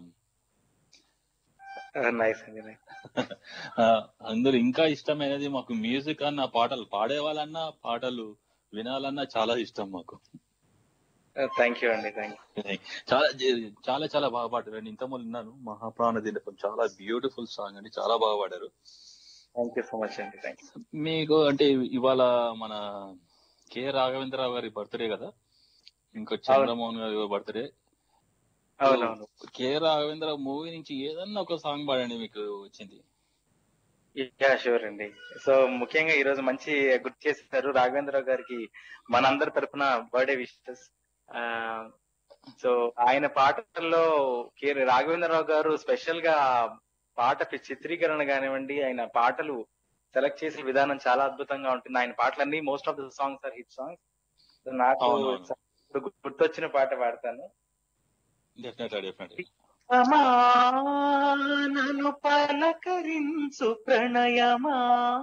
నైస్ అండి nice. ఆ, అందులో ఇంకా ఇష్టమైనది మాకు మ్యూజిక్ అన్న పాటలు పాడేవాళ్ళన్నా పాటలు వినాలన్నా చాలా ఇష్టం మాకు థ్యాంక్ యూ అండి థ్యాంక్ చాలా జే- చాలా చాలా బాగా పాడారు అండి ఇంతకుముందు విన్నాను మహాప్రాణ దినపం చాలా బ్యూటిఫుల్ సాంగ్ అండి చాలా బాగా పాడారు థ్యాంక్ యూ సో మచ్ అండి థ్యాంక్ యూ మీకు అంటే ఇవాళ మన కె రాఘవేంద్రరావు గారి బర్త్డే కదా ఇంకో చంద్రమోహన్ గారి బర్త్డే అవునవును కె రాఘవేంద్ర మూవీ నుంచి ఏదన్నా ఒక సాంగ్ పాడండి మీకు వచ్చింది యా షూర్ అండి సో ముఖ్యంగా ఈ రోజు మంచి గుర్తు చేశారు రాఘవేంద్రరావు గారికి మనందరి తరపున బర్త్డే విషెస్ సో ఆయన పాటల్లో కె రాఘవేంద్రరావు గారు స్పెషల్ గా పాట పి- చిత్రీకరణ కానివ్వండి ఆయన పాటలు సెలెక్ట్ చేసే విధానం చాలా అద్భుతంగా ఉంటుంది ఆయన పాటలన్నీ most of the songs are hit songs నాకు అవునవును. ఇప్పుడు గుర్తొచ్చిన పాట పాడతాను డెఫినెట్ డెఫినెట్ అమా నన్ను పలకరించు ప్రణయమా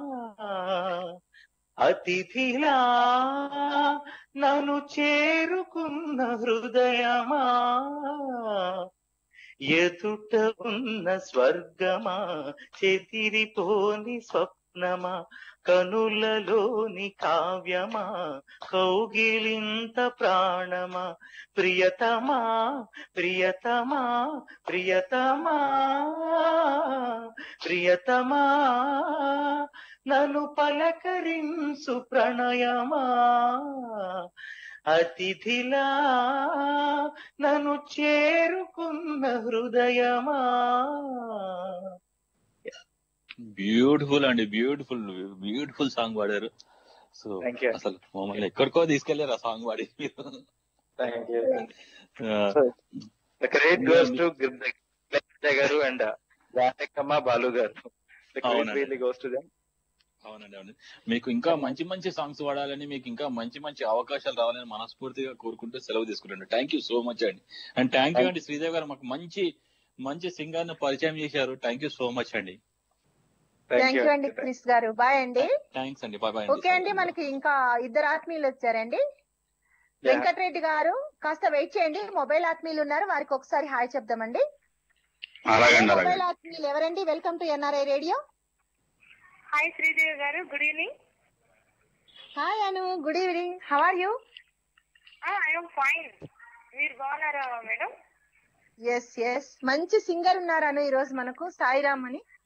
అతిథిలా నన్ను చేరుకున్న హృదయమా ఎదుట ఉన్న స్వర్గమా చెదిరిపోని స్వప్నమా కనులలోని కావ్యమా కౌగిలింత ప్రాణమా ప్రియతమా ప్రియతమా ప్రియతమా ప్రియతమా నన్ను పలకరించు ప్రణయమా అతిథిలా నన్ను చేరుకున్న హృదయమా బ్యూటిఫుల్ అండి బ్యూటిఫుల్ బ్యూటిఫుల్ సాంగ్ పాడారు సో Thank you. అసలు మమ్మల్ని ఎక్కడికో తీసుకెళ్లారు ఆ సాంగ్ పాడి థ్యాంక్ యూ ఆ, ద క్రెడిట్ గోస్ టు గారు అండ్ జాతకమ్మ బాలు గారు ద క్రెడిట్ అవునండి. రియల్లీ గోస్ టు దెమ్ అవునండి అవునండి మీకు ఇంకా మంచి మంచి సాంగ్స్ పాడాలని మీకు ఇంకా మంచి మంచి అవకాశాలు రావాలని మనస్ఫూర్తిగా కోరుకుంటూ సెలవు తీసుకుంటాను థ్యాంక్ యూ సో మచ్ అండి అండ్ థ్యాంక్ యూ అండి శ్రీదేవి గారు మాకు మంచి మంచి సింగర్ ని పరిచయం చేశారు థ్యాంక్ యూ సో మచ్ అండి థ్యాంక్ యూ అండి క్రిష్ గారు బాయ్ అండి థ్యాంక్స్ అండి బాయ్ బాయ్ ఓకే అండి మనకి ఇంకా ఇద్దరు ఆత్మీయులు వచ్చారండి వెంకటరెడ్డి గారు కాస్త వెయిట్ చేయండి మొబైల్ ఆత్మీయులు ఉన్నారు వారికి ఒకసారి హాయ్ చెప్దామండి అలాగండి అలాగే మొబైల్ ఆత్మీయులు ఎవరండి welcome to NRI radio hi Sridevi గారు good evening hi Anu good evening how are you I'm fine మీరు బాగున్నారా మేడం ఎస్ ఎస్ మంచి సింగర్ ఉన్నారు అను ఈ రోజు మనకు సాయిరామ్ అని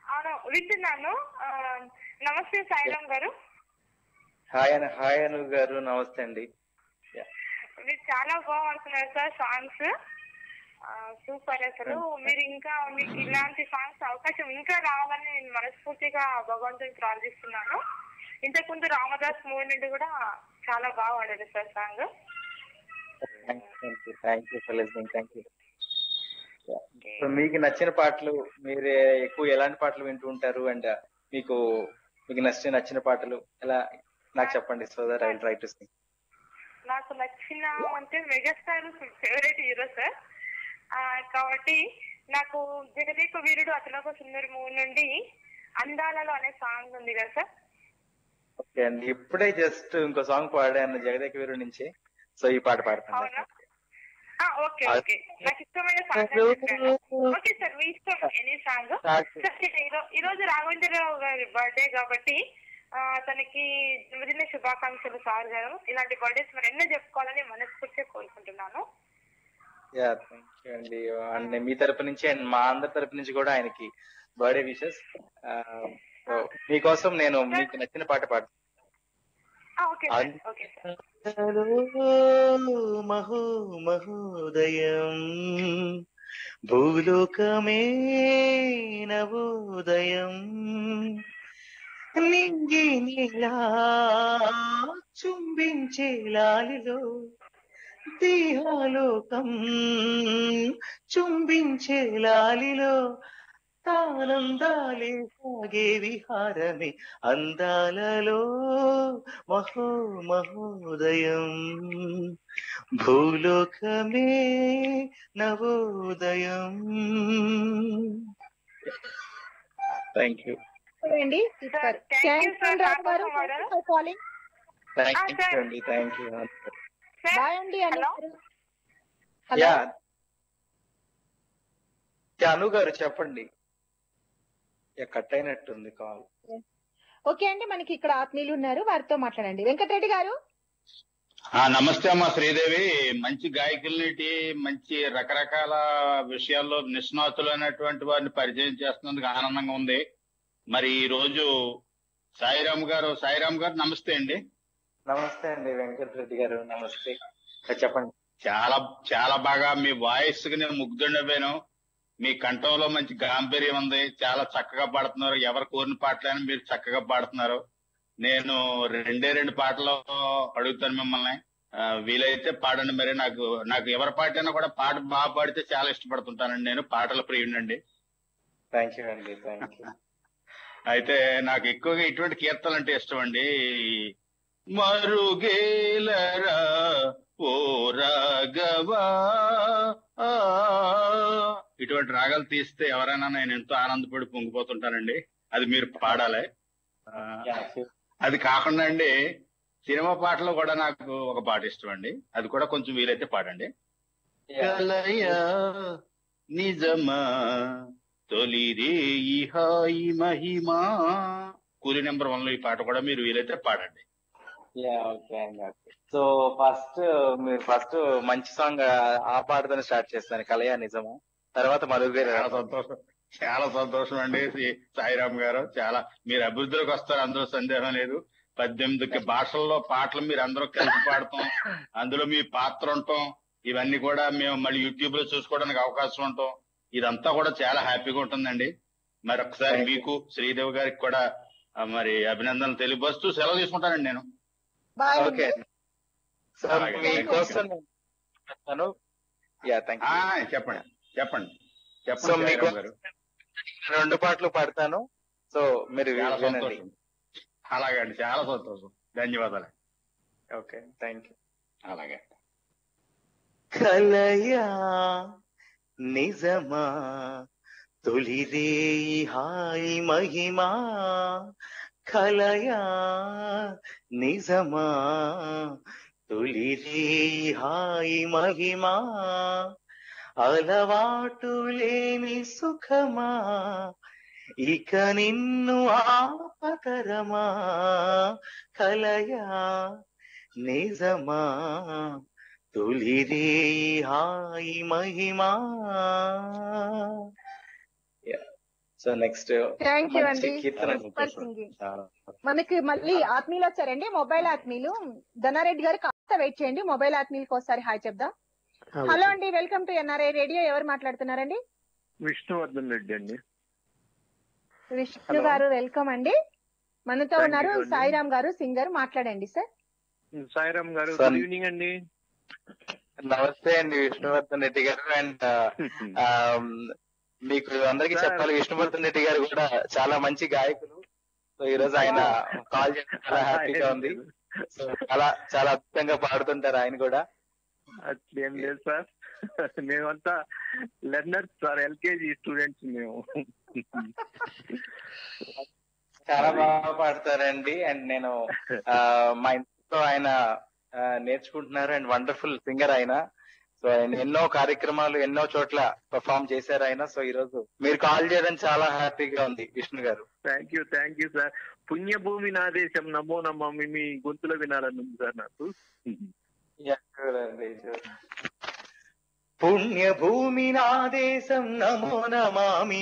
అవును వింటున్నాను ఆ, నమస్తే సాయిరామ్ గారు హాయ్ అను హాయ్ అను గారు నమస్తే అండి మీరు చాలా బాగా పాడుతున్నారు సార్ సాంగ్స్ సూపర్ అసలు మీరు ఇంకా మీకు ఇలాంటి సాంగ్స్ అవకాశం ఇంకా రావాలని నేను మనస్ఫూర్తిగా భగవంతుని ప్రార్థిస్తున్నాను ఇంతకుముందు రామదాస్ మూవీ నుండి కూడా చాలా బాగా పాడారు sir song thank you thank you for listening thank you so మీకు నచ్చిన పాటలు మీరు ఎక్కువ ఎలాంటి పాటలు వింటూ ఉంటారు అండ్ మీకు మీకు నచ్చిన నచ్చిన పాటలు ఎలా నాకు చెప్పండి so that I try to sing నాకు నచ్చిన అంటే మెగాస్టార్ ఫేవరెట్ హీరో సార్ ఆ, కాబట్టి నాకు జగదేక వీరుడు అతనొక సుందరి మూవీ నుండి అందాలలో అనే సాంగ్ ఉంది కదా సార్ ఓకే అండి ఇప్పుడే జస్ట్ ఇంకో సాంగ్ పాడాను జగదేక వీరు నుంచి సో ఈ పాట పాడతాను అవునా ఆ, ఓకే ఓకే నాకు ఇష్టమైన సాంగ్ ఓకే సార్ మీ ఇష్టం ఎనీ సాంగ్ సార్ ఈరో- ఈ రోజు రాఘవేంద్రరావు గారి బర్త్డే కాబట్టి ఆ, తనకి జన్మదిన శుభాకాంక్షలు సార్ గారు ఇలాంటి బర్త్డేస్ మరి ఎన్నో చెప్పుకోవాలని మనస్ఫూర్తిగా కోరుకుంటున్నాను యా థ్యాంక్ యూ అండి అండ్ మీ తరపు నుంచి అండ్ మా అందరి తరపు నుంచి కూడా ఆయనకి బర్త్డే విషెస్ మీకోసం నేను మీకు నచ్చిన పాట పాడుతాను ఆ, ఓకే సార్ ఓకే సార్ మహో మహోదయం భూలోకమే నవోదయం నింగి నీలా చుంబించే లాలిలో దేహాలోకం చుంబించే లాలిలో ఆనందాలే సాగే విహారమే అందాలలో మహో మహోదయం భూలోకమే నవోదయం థ్యాంక్ యూ అండి super Thank you, sir. Rao గారు నా కోసం ఫర్ కాలింగ్ థ్యాంక్ యూ అండి థ్యాంక్ యూ బాయ్ అండి Anu hello hello yeah Anu గారు చెప్పండి యా కట్ అయినట్టుంది కాల్ ఓకే అండి మనకి ఇక్కడ ఆత్మీయులు ఉన్నారు వారితో మాట్లాడండి వెంకటరెడ్డి గారు ఆ నమస్తే అమ్మా శ్రీదేవి మంచి గాయకులనేటి మంచి రకరకాల విషయాల్లో నిష్ణాతులైనటువంటి వారిని పరిచయం చేస్తున్నందుకు ఆనందంగా ఉంది మరి ఈ రోజు సాయిరామ్ గారు సాయిరామ్ గారు నమస్తే అండి నమస్తే అండి వెంకట రెడ్డి గారు నమస్తే చెప్పండి చాలా చాలా బాగా మీ వాయిస్ కి నేను ముగ్ధుండిపోయాను మీ కంఠంలో మంచి గాంభీర్యం ఉంది చాలా చక్కగా పాడుతున్నారు ఎవరు కోరిన పాటలైనా మీరు చక్కగా పాడుతున్నారు నేను రెండే రెండు పాటలు అడుగుతాను మిమ్మల్ని ఆ, వీలైతే పాడండి మరి నాకు నాకు ఎవరి పాటైనా కూడా పాట బాగా పాడితే చాలా ఇష్టపడుతుంటానండి నేను పాటల ప్రియుడండి థ్యాంక్ యూ అండి థ్యాంక్ యూ అయితే నాకు ఎక్కువగా ఇటువంటి కీర్తనలు అంటే ఇష్టం అండి మరుగేలరా ఓ రాఘవా ఆ. ఇటువంటి రాగాలు తీస్తే ఎవరైనా నేను ఎంతో ఆనందపడి పొంగిపోతుంటానండి అది మీరు పాడాలి ఆ, అది కాకుండా అండి సినిమా పాటలో కూడా నాకు ఒక పాట ఇష్టం అండి అది కూడా కొంచెం వీలైతే పాడండి కలయా నిజమా తొలి రేయి హాయి మహిమా కూలి నెంబర్ వన్ లో ఈ పాట కూడా మీరు వీలైతే పాడండి యా ఓకే అండి ఓకే సో ఫస్ట్ మీరు ఫస్ట్ మంచి సాంగ్ ఆ పాటతోనే స్టార్ట్ చేస్తాను కలయా నిజము తర్వాత మరుగురే చాలా సంతోషం చాలా సంతోషం అండి శ్రీ సాయిరామ్ గారు చాలా మీరు అభివృద్ధిలోకి వస్తారు అందులో సందేహం లేదు పద్దెనిమిది భాషల్లో పాటలు మీరు అందరూ కలిసి పాడతాం అందులో మీ పాత్ర ఉంటాం ఇవన్నీ కూడా మేము మళ్ళీ యూట్యూబ్ లో చూసుకోవడానికి అవకాశం ఉంటాం ఇదంతా కూడా చాలా హ్యాపీగా ఉంటుందండి మరి ఒకసారి మీకు శ్రీదేవి గారికి కూడా ఆ, మరి అభినందనలు తెలియపరుస్తూ సెలవు తీసుకుంటానండి నేను బాయ్ ఓకే సో అలాగే, మీకోసం చెప్తాను యా థ్యాంక్ ఆ, యూ చెప్పండి చెప్పండి సో చెప్పండి మీకు సాయిరామ్ గారు రెండు పాటలు పాడతాను సో మీరు చాలా వినండి సంతోషం అలాగే అండి చాలా సంతోషం ధన్యవాదాలు ఓకే థ్యాంక్ యూ అలాగే కలయా నిజమా తొలిరే హాయి మహిమా కలయా నిజమా తొలిరే హాయి మహిమా అలవాటు లేని సుఖమా ఇక నిన్ను ఆపతరమా కలయా నిజమా తొలిరే హాయి మహిమా సో నెక్స్ట్ థ్యాంక్ యూ మంచి అండి కీర్తన సూపర్ సింగింగ్ చాలా మనకి మళ్ళీ ఆత్మీయులు వచ్చారండి మొబైల్ ఆత్మీయులు ధనారెడ్డి గారు కాస్త వెయిట్ చేయండి మొబైల్ ఆత్మీయులకు ఒకసారి హాయ్ చెప్దాం హలో అండి వెల్కమ్ టు ఎన్ఆర్ఐ రేడియో ఎవరు మాట్లాడుతున్నారండి విష్ణువర్ధన్ రెడ్డి అండి విష్ణు Hello. గారు వెల్కమ్ అండి మనతో Thank ఉన్నారు you అండి. సాయిరామ్ గారు సింగర్ మాట్లాడండి సార్ సాయిరామ్ గారు Sir. గుడ్ ఈవినింగ్ అండి నమస్తే అండి విష్ణువర్ధన్ రెడ్డి గారు అండ్ మీకు అందరికీ Sir. చెప్పాలి విష్ణువర్ధన్ రెడ్డి గారు కూడా చాలా మంచి గాయకులు సో ఈ రోజు ఆయన కాల్ చేయడం చాలా హ్యాపీగా ఉంది సో చాలా చాలా అద్భుతంగా పాడుతుంటారు ఆయన కూడా అట్లేం లేదు సార్ మేమంతా లెర్నర్స్ సార్ ఎల్కేజీ స్టూడెంట్స్ మేము చాలా బాగా పాడతారండి అండ్ నేను ఆ, మా ఇంట్లో ఆయన ఆ, నేర్చుకుంటున్నారు అండ్ వండర్ఫుల్ సింగర్ ఆయన సో ఆయన ఎన్నో కార్యక్రమాలు ఎన్నో చోట్ల పర్ఫామ్ చేశారు ఆయన సో ఈ రోజు మీరు కాల్ చేయడం చాలా హ్యాపీగా ఉంది విష్ణు గారు thank you thank you sir పుణ్యభూమి నా దేశం నమో నమామి మీ గొంతులో వినాలని ఉంది సార్ నాకు పుణ్యభూమి నా దేశం నమో నమామి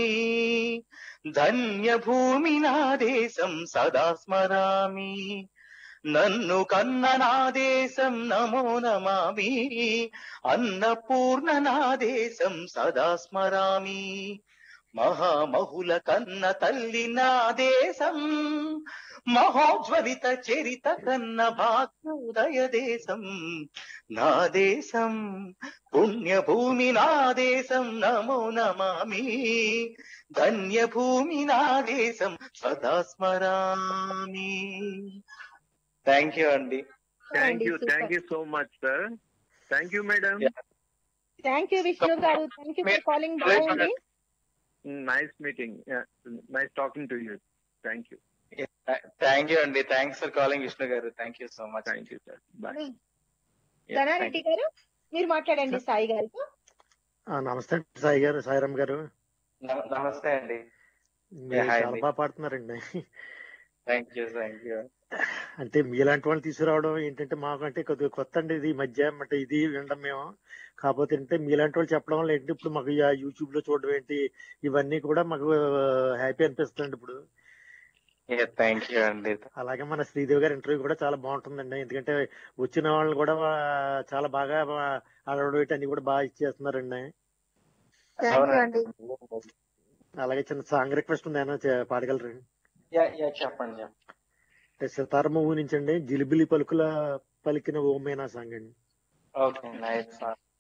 ధన్యభూమి నా దేశం సదా స్మరామి నన్ను కన్న నా దేశం నమో నమామి అన్నపూర్ణ నా దేశం సదా స్మరామి మహామహుల కన్న తల్లి నా దేశం మహోజ్వలిత చరిత కన్న భాగ్యోదయ దేశం నా దేశం పుణ్యభూమి నా దేశం నమో నమామి ధన్యభూమి నా దేశం సదా స్మరామి థ్యాంక్ యూ అండి thank you thank you so much sir thank you madam thank you Vishnu గారు thank you for calling bye అండి nice meeting nice talking to you thank you thank you అండి థ్యాంక్స్ ఫర్ కాలింగ్ విష్ణు గారు thank you so much thank you sir bye Dhanareddy గారు మీరు మాట్లాడండి సాయి గారితో ఆ, నమస్తే అండి సాయి గారు సాయిరామ్ గారు నమస్తే అండి మీరు హాయ్ చాలా అండి. బాగా పాడుతున్నారండి థ్యాంక్ యూ థ్యాంక్ యూ అంటే మీలాంటి వాళ్ళని తీసుకురావడం ఏంటంటే మాకంటే కొద్దిగా కొత్త అండి ఇది ఈ మధ్య అంటే ఇది వినడం మేము కాకపోతే అంటే మీలాంటి వాళ్ళు చెప్పడం వల్ల ఏంటి ఇప్పుడు మాకు యూట్యూబ్ లో చూడడం ఏంటి ఇవన్నీ కూడా మాకు హ్యాపీ అనిపిస్తుంది ఇప్పుడు థ్యాంక్ యూ అండి అలాగే మన శ్రీదేవి గారి ఇంటర్వ్యూ కూడా చాలా బాగుంటుందండి ఎందుకంటే వచ్చిన వాళ్ళు కూడా ఆ, చాలా బాగా అడవడం అన్ని కూడా బాగా ఇచ్చేస్తున్నారండి థ్యాంక్ యూ అండి అలాగే చిన్న సాంగ్ రిక్వెస్ట్ ఉంది ఏమైనా చే- పాడగలరండి యా యా చెప్పండి చెప్పండి అంటే సితార మూవీ నుంచి అండి జిలిబిలి పలుకుల పలికిన ఓమేనా సాంగ్ అండి ఓకే నైస్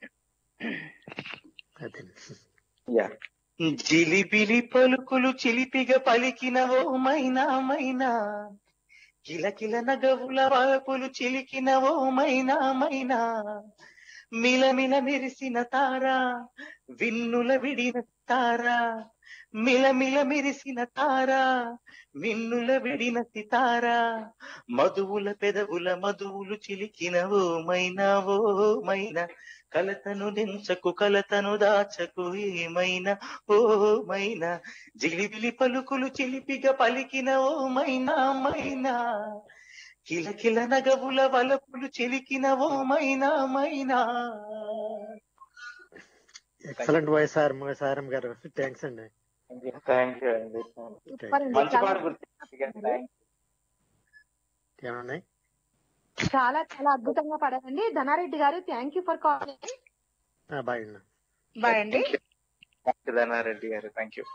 అదే యా జిలిబిలి పలుకులు చిలిపిగా పలికిన ఓ మైనా మైనా కిలకిల నగవుల వాపులు చిలికిన ఓ మైనా మైనా మిలమిల మెరిసిన తారా విన్నుల విడిన తారా మిలమిల మెరిసిన తారా మిన్నుల విడిన సితారా మధువుల పెదవుల మధువులు చిలికిన ఓ మైనా ఓ మైనా కలతను దించకు కలతను దాచకు ఏమైనా ఓ మైనా జిలిబిలి పలుకులు చిలిపిగా పలికిన ఓ మైనా మైనా కిలకిల నగవుల వలపులు చిలికిన ఓ మైనా మైనా ఎక్సలెంట్ వాయిస్ సార్ సారం గారు థ్యాంక్స్ అండి థ్యాంక్ యూ అండి సూపర్ అండి మంచి చాలా పాట గుర్తు ఏమన్నాయి చాలా చాలా అద్భుతంగా పాడారండి ధనారెడ్డి గారు thank you for calling bye అండి బాయ్ అండి ధనారెడ్డి గారు థ్యాంక్ యూ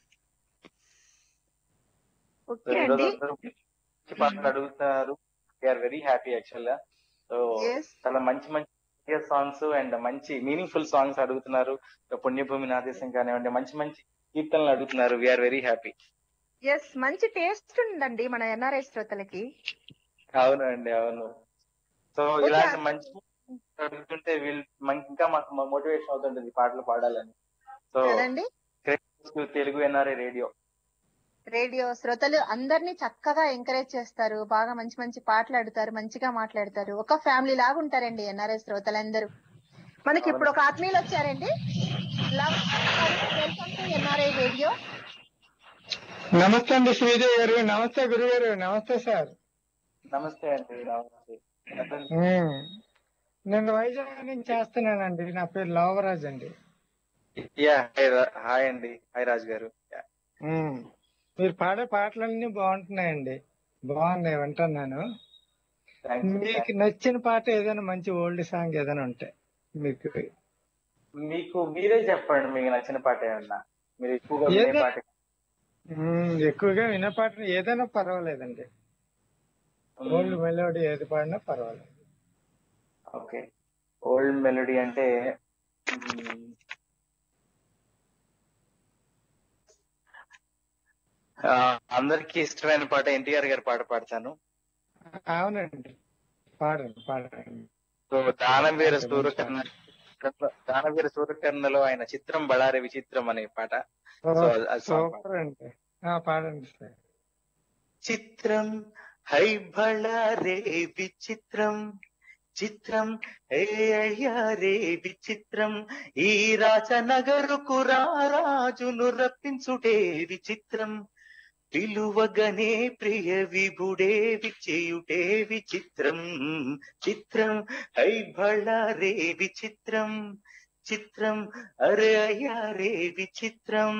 ఓకే అండి మంచి పాటలు అడుగుతున్నారు వీఆర్ వెరీ హ్యాపీ యాక్చువల్ గా సో Yes. చాలా మంచి మంచి సాంగ్స్ అండ్ మంచి మీనింగ్ఫుల్ సాంగ్స్ అడుగుతున్నారు పుణ్యభూమి నాదేశం కానివ్వండి మంచి మంచి కీర్తనలు అడుగుతున్నారు వీఆర్ వెరీ హ్యాపీ ఎస్ మంచి టేస్ట్ ఉందండి మన ఎన్ఆర్ఐ శ్రోతలకి అవును అండి అవును సో Okay. ఇలాంటి మంచి అడుగుతుంటే వీళ్ళు మనకి ఇంకా మాకు మోటివేషన్ అవుతుంటుంది ఈ పాటలు పాడాలని సో కదండి తెలుగు ఎన్ఆర్ఐ రేడియో రేడియో శ్రోతలు అందరినీ చక్కగా ఎంకరేజ్ చేస్తారు బాగా మంచి మంచి పాటలు ఆడుతారు మంచిగా మాట్లాడతారు ఒక ఫ్యామిలీ లాగా ఉంటారండి ఎన్ఆర్ఐ శ్రోతలందరూ మనకి ఇప్పుడు ఒక ఆత్మీయులు వచ్చారండి వెల్కమ్ టు ఎన్ఆర్ఐ రేడియో నమస్తే అండి శ్రీదేవి గారు నమస్తే గురువు గారు నమస్తే సార్ నమస్తే అండి నమస్తే ఉమ్. నేను వైజాగ్ నుంచి చేస్తున్నానండి నా పేరు లోవరాజ్ అండి యా హాయ్ అండి హాయ్ రాజు గారు Yeah. ఉమ్. మీరు పాడే పాటలన్నీ బాగుంటున్నాయండి బాగున్నాయి వింటున్నాను Thank you. మీకు నచ్చిన పాట ఏదైనా మంచి ఓల్డ్ సాంగ్ ఏదైనా ఉంటే మీకు మీకు మీరే చెప్పండి మీకు నచ్చిన పాట ఏమన్నా మీరు ఎక్కువగా వినే ఏదో- పాట ఉమ్, ఎక్కువగా వినే పాట ఏదైనా పర్వాలేదండి ఓల్డ్ మెలోడీ ఏది పాడినా పర్వాలేదు ఓకే ఓల్డ్ మెలోడీ అంటే మ్మ్, ఆ, అందరికీ ఇష్టమైన పాట ఎన్టీఆర్ గారి పాట పాడతాను అవునండి పాడండి పాడండి సో దానవీర సూర్యకర్ణ దానవీర సూర్యకర్ణలో ఆయన చిత్రం బళారి విచిత్రం అనే పాట సో అది- అది song పాడతాను. సూపర్ అండి ఆ, పాడండి సార్ చిత్రం హై బళారే విచిత్రం చిత్రం హే అయ్యా రే విచిత్రం ఈ రాజనగరుకు రారాజును రప్పించుటే విచిత్రం పిలువగనే ప్రియ విభుడే విచేయుటే విచిత్రం చిత్రం హై బళారే విచిత్రం చిత్రం అరే అయ్యా రే విచిత్రం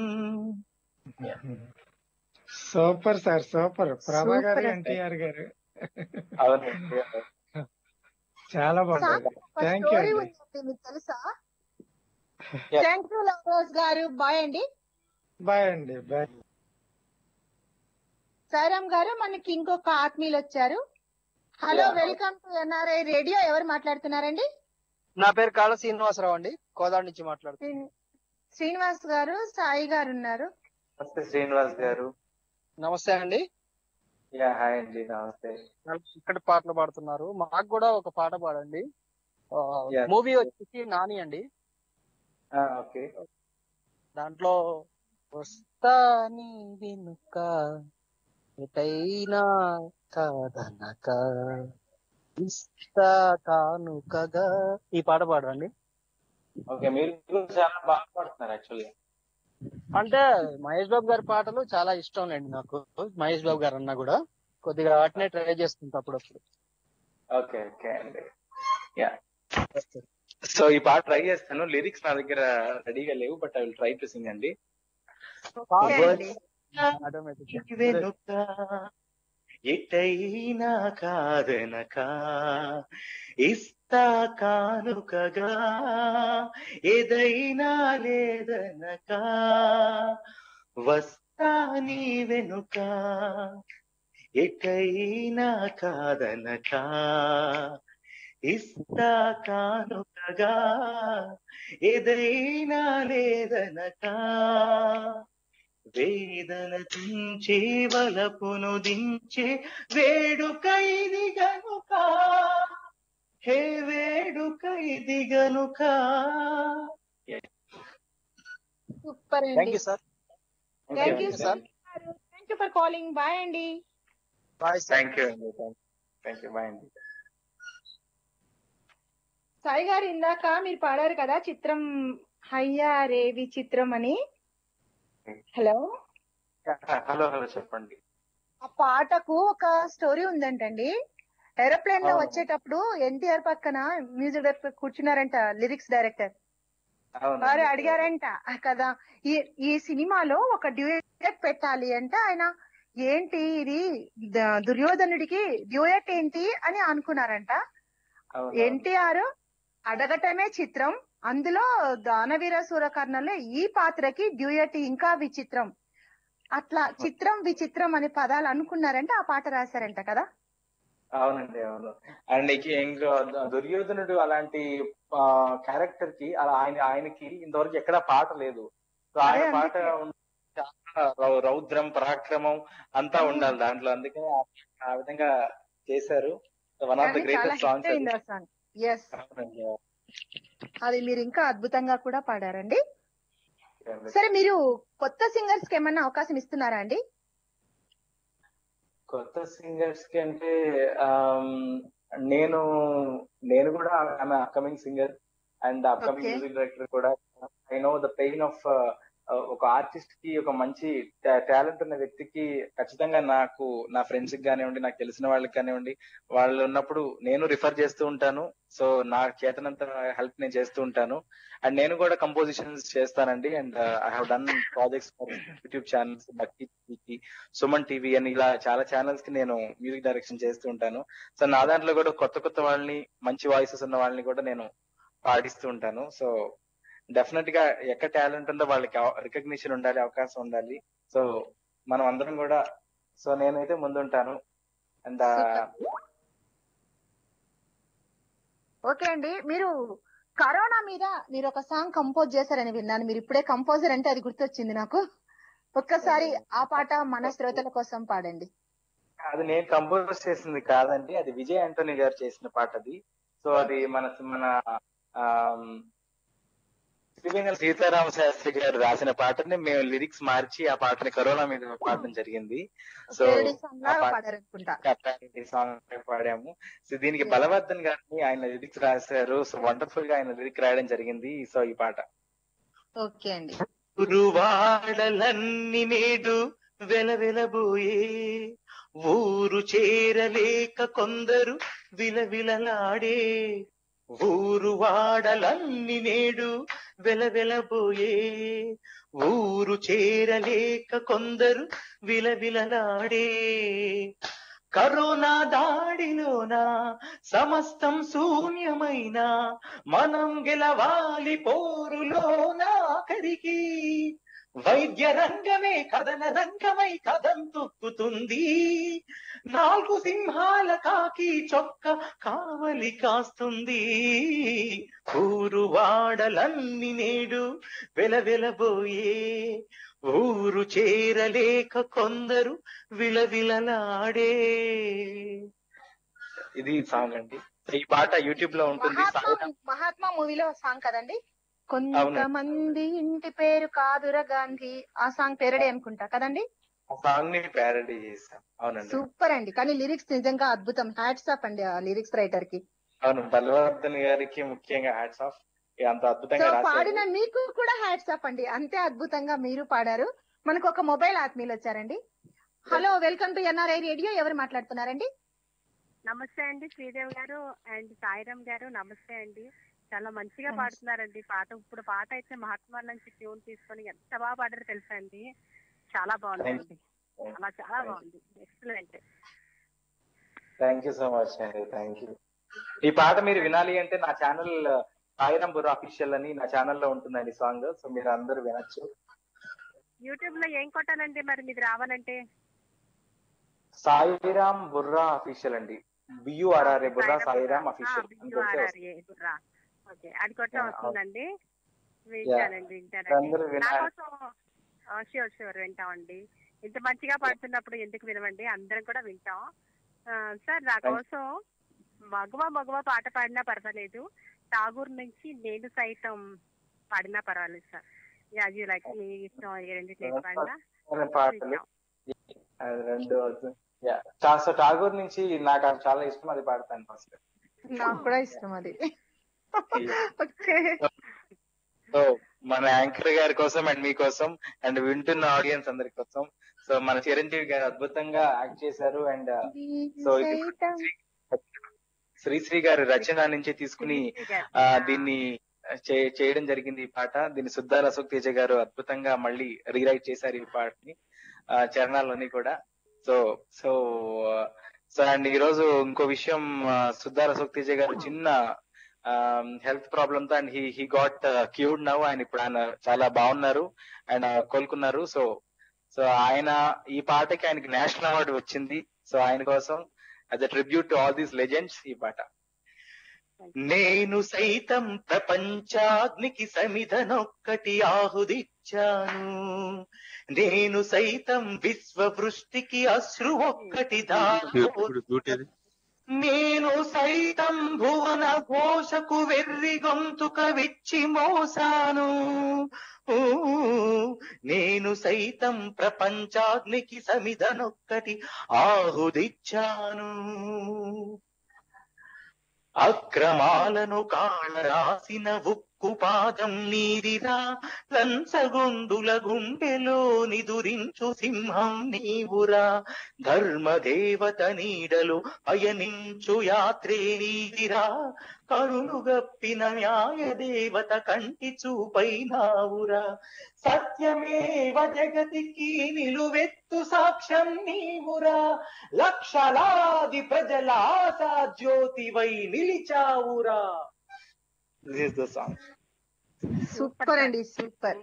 సూపర్ సార్ సూపర్ ప్రభా గారు Super ఎన్టీఆర్ గారు అవునండి చాలా సాంగ్ బాగుంది ఒక థ్యాంక్ యూ స్టోరీ అండి ఉందండి మీకు తెలుసా థ్యాంక్ యూ లవరోజ్ గారు బాయ్ అండి బాయ్ అండి బాయ్ సాయిరామ్ గారు మనకి ఇంకొక ఆత్మీయులు వచ్చారు hello Yeah. Welcome to NRI radio ఎవరు మాట్లాడుతున్నారండి నా పేరు కాళ శ్రీనివాసరావు అండి కోదాడ నుంచి మాట్లాడుతున్నాను శ్రీ- శ్రీనివాస్ గారు సాయి గారు ఉన్నారు నమస్తే శ్రీనివాస్ గారు నమస్తే అండి యా హాయ్ అండి నమస్తే ఇక్కడ పాటలు పాడుతున్నారు మాకు కూడా ఒక పాట పాడండి Yeah. మూవీ వచ్చేసి నాని అండి ఓకే దాంట్లో వస్తా నీ వెనుక ఎటైనా కాదనక ఇస్తా కానుకగా ఈ పాట పాడండి ఓకే మీరు కూడా చాలా బాగా పాడుతున్నారు యాక్చువల్లీ అంటే మహేష్ బాబు గారి పాటలు చాలా ఇష్టం లేండి నాకు మహేష్ బాబు గారు అన్నా కూడా కొద్దిగా వాటినే ట్రై చేస్తుంటా అప్పుడప్పుడు ఓకే ఓకే అండి యా సో ఈ పాట ట్రై చేస్తాను లిరిక్స్ నా దగ్గర రెడీగా లేవు but I will try to sing అండి ఆటోమేటిక్ వెనుక ఎటైనా కాదనక ఇస్తా కానుకగా ఏదైనా లేదనక వస్తా నీ వెనుక ఎటైనా కాదనక ఇస్తా కానుకగా ఏదైనా లేదనక వేదన తుంచే వలపును దించే వేడుకైది గనుక హే వేడుకైది గనుక సూపర్ థ్యాంక్ అండి you sir thank you sir thank you for calling bye అండి బాయ్ థ్యాంక్ యూ అండి థ్యాంక్ యూ బాయ్ అండి సాయి గారు ఇందాక మీరు పాడారు కదా చిత్రం హయ్యా రే విచిత్రం అని హలో హలో హలో చెప్పండి ఆ పాటకు ఒక స్టోరీ ఉందంటండి ఏరోప్లేన్ లో అవును. వచ్చేటప్పుడు ఎన్టీఆర్ పక్కన మ్యూజిక్ డైరెక్టర్ కూర్చున్నారంట లిరిక్స్ డైరెక్టర్ అవును వారు అడిగారంట "ఆ కదా ఈ ఈ సినిమాలో ఒక డ్యూయట్ పెట్టాలి అంటే ఆయన ఏంటి ఇది ద- దుర్యోధనుడికి డ్యూయట్ ఏంటి అని అనుకున్నారంట అవును ఎన్టీఆర్ అడగటమే చిత్రం అందులో దానవీర సూరకర్ణలో ఈ పాత్రకి డ్యూయట్ ఇంకా విచిత్రం అట్లా చిత్రం విచిత్రం అనే పదాలు అనుకున్నారంటే ఆ పాట రాశారంట కదా అవునండి అవును అండ్ ఇంకా దుర్యోధనుడు అలాంటి క్యారెక్టర్ కి అలా ఆయన ఆయనకి ఇంతవరకు ఎక్కడా పాట లేదు సో ఆయన అదే పాట అందుకే. ఉన్న- చాలా రౌ- రౌద్రం పరాక్రమం అంతా ఉండాలి దాంట్లో అందుకని ఆ- ఆ విధంగా చేశారు వన్ ఆఫ్ ద కానీ చాలా గ్రేటెస్ట్ హిట్ సాంగ్స్ అయింది ఆ సాంగ్ ఎస్ అవునండి అది మీరు ఇంకా అద్భుతంగా కూడా పాడారండి సరే మీరు కొత్త సింగర్స్ కి ఏమన్నా అవకాశం ఇస్తున్నారా అండి కొత్త సింగర్స్ కి అంటే ఆమ్, నేను నేను కూడా ఆమె upcoming singer and upcoming Okay. Music director కూడా I know the pain of ఆ, ఒక ఆర్టిస్ట్ కి ఒక మంచి టాలెంట్ ఉన్న వ్యక్తికి ఖచ్చితంగా నాకు నా ఫ్రెండ్స్ కి కానివ్వండి నాకు తెలిసిన వాళ్ళకి కానివ్వండి వాళ్ళు ఉన్నప్పుడు నేను రిఫర్ చేస్తూ ఉంటాను సో నా చేతనంత హెల్ప్ నేను చేస్తూ ఉంటాను అండ్ నేను కూడా కంపోజిషన్స్ చేస్తానండి and I have done projects YouTube channels Bhakti TV Suman TV అని ఇలా చాలా ఛానల్స్ కి నేను మ్యూజిక్ డైరెక్షన్ చేస్తూ ఉంటాను సో నా దాంట్లో కూడా కొత్త కొత్త వాళ్ళని మంచి వాయిసెస్ ఉన్న వాళ్ళని కూడా నేను పాడిస్తూ ఉంటాను సో డెఫినెట్ గా ఎక్కడ టాలెంట్ ఉందో వాళ్ళకి రికగ్నిషన్ ఉండాలి అవకాశం ఉండాలి సో మనం అందరం కూడా సో నేనైతే ముందుంటాను అండ్ ఓకే అండి మీరు కరోనా మీద మీరు ఒక సాంగ్ కంపోజ్ చేశారని విన్నాను మీరు ఇప్పుడే కంపోజర్ అంటే అది గుర్తొచ్చింది నాకు ఒక్కసారి ఆ పాట మన శ్రోతల కోసం పాడండి అది నేను కంపోజ్ చేసింది కాదండి అది విజయ్ ఆంటోనీ గారు చేసిన పాట అది సో అది మన మన ఆమ్, శ్రీవేంగళ సీతారామ శాస్త్రి గారు రాసిన పాటని మేము లిరిక్స్ మార్చి ఆ పాటని కరోనా మీద పాడడం జరిగింది సో Parody song ఆ లాగా పాట పాడారనుకుంటా సాంగ్ పాడాము సో దీనికి బలవర్ధన్ గారిని ఆయన లిరిక్స్ రాశారు సో వండర్ఫుల్ గా ఆయన లిరిక్ రాయడం జరిగింది సో ఈ పాట ఓకే అండి గురువాడలన్ని నేడు వెలవెలబోయే ఊరు చేరలేక కొందరు విలవిలలాడే ఊరు వాడలన్ని నేడు వెలవెలబోయే ఊరు చేరలేక కొందరు విలవిలలాడే కరోనా దాడిలోన సమస్తం శూన్యమైన మనం గెలవాలి పోరులోన ఆఖరికి వైద్య రంగమే కథన రంగమై కథం తొక్కుతుంది నాలుగు సింహాల కాకి చొక్క కావలి కాస్తుంది ఊరు వాడలన్ని నేడు వెలవెలబోయే ఊరు చేరలేక కొందరు విలవిలలాడే ఇది సాంగ్ అండి సో ఈ పాట యూట్యూబ్ లో ఉంటుంది మహాత్మా సాయిరామ్ మహాత్మా మూవీలో సాంగ్ కదండి కొంతమంది ఇంటి పేరు కాదురా గాంధీ ఆ సాంగ్ పేరడే అనుకుంటా కదండి ఆ సాంగ్ ని ప్యారడీ చేసాం అవునండి సూపర్ అండి కానీ లిరిక్స్ నిజంగా అద్భుతం హ్యాట్స్ ఆఫ్ అండి ఆ లిరిక్స్ రైటర్ కి అవును బలవర్ధన్ గారికి ముఖ్యంగా హ్యాట్స్ ఆఫ్ అంత సో అద్భుతంగా రాశారు పాడిన మీకు కూడా హ్యాట్స్ ఆఫ్ అండి అంతే అద్భుతంగా మీరు పాడారు మనకు ఒక మొబైల్ ఆత్మీయులు వచ్చారండి hello welcome to NRI radio ఎవరు మాట్లాడుతున్నారండి నమస్తే అండి శ్రీదేవి గారు అండ్ సాయిరామ్ గారు నమస్తే అండి చాలా మంచిగా పాడుతున్నారండి పాట ఇప్పుడు పాట అయితే మహాత్మా నుంచి ట్యూన్ తీసుకొని ఎంత బాగా పాడారో తెలుసా అండి చాలా బాగుందండి అలా చాలా బాగుంది excellent thank you so much అండి థ్యాంక్ యూ ఈ పాట మీరు వినాలి అంటే నా ఛానల్ సాయిరామ్ బుర్రా అఫీషియల్ అని నా ఛానల్ లో ఉంటుందండి సాంగ్ సో మీరు అందరూ వినొచ్చు యూట్యూబ్ లో ఏం కొట్టాలండి మరి మీది రావాలంటే సాయిరామ్ బుర్రా అఫీషియల్ అండి B U R R A Burra Sairam official B U R R A Burra okay అది కొట్ట Yeah, వస్తుందండి వింటానండి వింటానండి అందరూ నా వినాలి. కోసం షూర్ షూర్ వింటామండి ఇంత మంచిగా పాడుతున్నప్పుడు ఎందుకు వినమండి అందరం కూడా వింటాం ఆ, సార్ నా Thank- కోసం మగవ మగవ పాట పాడినా పర్వాలేదు ఠాగూర్ నుంచి నేను సైతం పాడినా పర్వాలేదు సార్ యాజ్ యూ లైక్ మీ ఇష్టం ఈ రెండింటిని ఏది పాడినా అనే పాటలు అది రెండు యా సో ఠాగూర్ నుంచి నాకు అది చాలా ఇష్టం అది పాడతాను ఫస్ట్ నాకు కూడా ఇష్టం అది ఓకే సో మన యాంకర్ గారి కోసం అండ్ మీకోసం అండ్ వింటున్న ఆడియన్స్ అందరి కోసం సో మన చిరంజీవి గారు అద్భుతంగా యాక్ట్ చేశారు అండ్ సో ఇది శ్రీశ్రీ గారి రచన నుంచి తీసుకుని ఆ, దీన్ని చే- చేయడం జరిగింది ఈ పాట దీన్ని సుద్దాల అశోక్ తేజ గారు అద్భుతంగా మళ్ళీ రీరైట్ చేశారు ఈ పాటని ఆ, చరణాల్లోని కూడా సో సో సో అండ్ ఈ రోజు ఇంకో విషయం ఆ, సుద్దాల అశోక్ తేజ గారు చిన్న హెల్త్ ప్రాబ్లమ్ తో and he he got cured now ఆయన ఇప్పుడు ఆయన చాలా బాగున్నారు అండ్ కోలుకున్నారు సో సో ఆయన ఈ పాటకి ఆయనకి నేషనల్ అవార్డు వచ్చింది సో ఆయన కోసం as a tribute to all these legends ఈ పాట నేను సైతం ప్రపంచాగ్నికి సమిధనొక్కటి ఆహుదిచ్చాను నేను సైతం విశ్వవృష్టికి అశ్రు ఒక్కటి దారు నేను సైతం భువన ఘోషకు వెర్రి గొంతుక విచ్చి మోసాను ఊ, నేను సైతం ప్రపంచాగ్నికి సమిధనొక్కటి ఆహుదిచ్చాను అక్రమాలను కాళరాసిన ఉప్పు ఉక్కుపాదం నీరిరా లంచగొండుల గుండెలో నిదురించు సింహం నీవురా ధర్మదేవత నీడలు పయనించు యాత్రే నీదిరా కరుణుగప్పిన న్యాయ దేవత కంటి చూపైనావురా సత్యమేవ జగతికి నిలువెత్తు సాక్ష్యం నీవురా లక్షలాది ప్రజల ఆశా జ్యోతివై నిలిచావురా this is the song super అండి super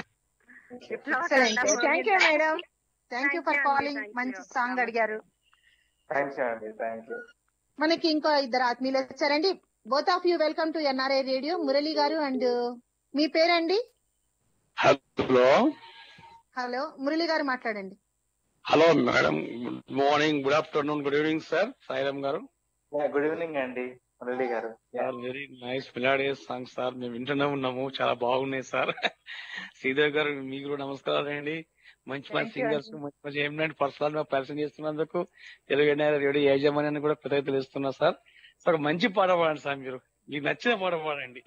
thank you madam thank you for calling మంచి సాంగ్ అడిగారు థ్యాంక్ యూ అండి థ్యాంక్ యూ మనకి ఇంకో ఇద్దరు ఆత్మీయులు వచ్చారండి both of you welcome to NRI radio Murali గారు అండ్ మీ పేరండి హలో హలో మురళి గారు మాట్లాడండి hello madam good morning good afternoon good evening sir Sairam గారు గుడ్ ఈవినింగ్ అండి మురళి గారు sir very nice పిలాడియస్ song sir మేము వింటూనే ఉన్నాము చాలా బాగున్నాయి సార్ శ్రీదేవి గారు మీకు కూడా నమస్కారాలు అండి మంచి మంచి Thank you సింగర్స్ అండి. మంచి మంచి ఏమిటంటే పర్సనల్ గా పరిచయం చేస్తున్నందుకు తెలుగు ఎన్ఆర్ రేడియో యాజమాన్యాన్ని కూడా కృతజ్ఞతలు ఇస్తున్నా సార్ సార్ ఒక మంచి పాట పాడండి సార్ మీరు మీకు నచ్చిన పాట పాడండి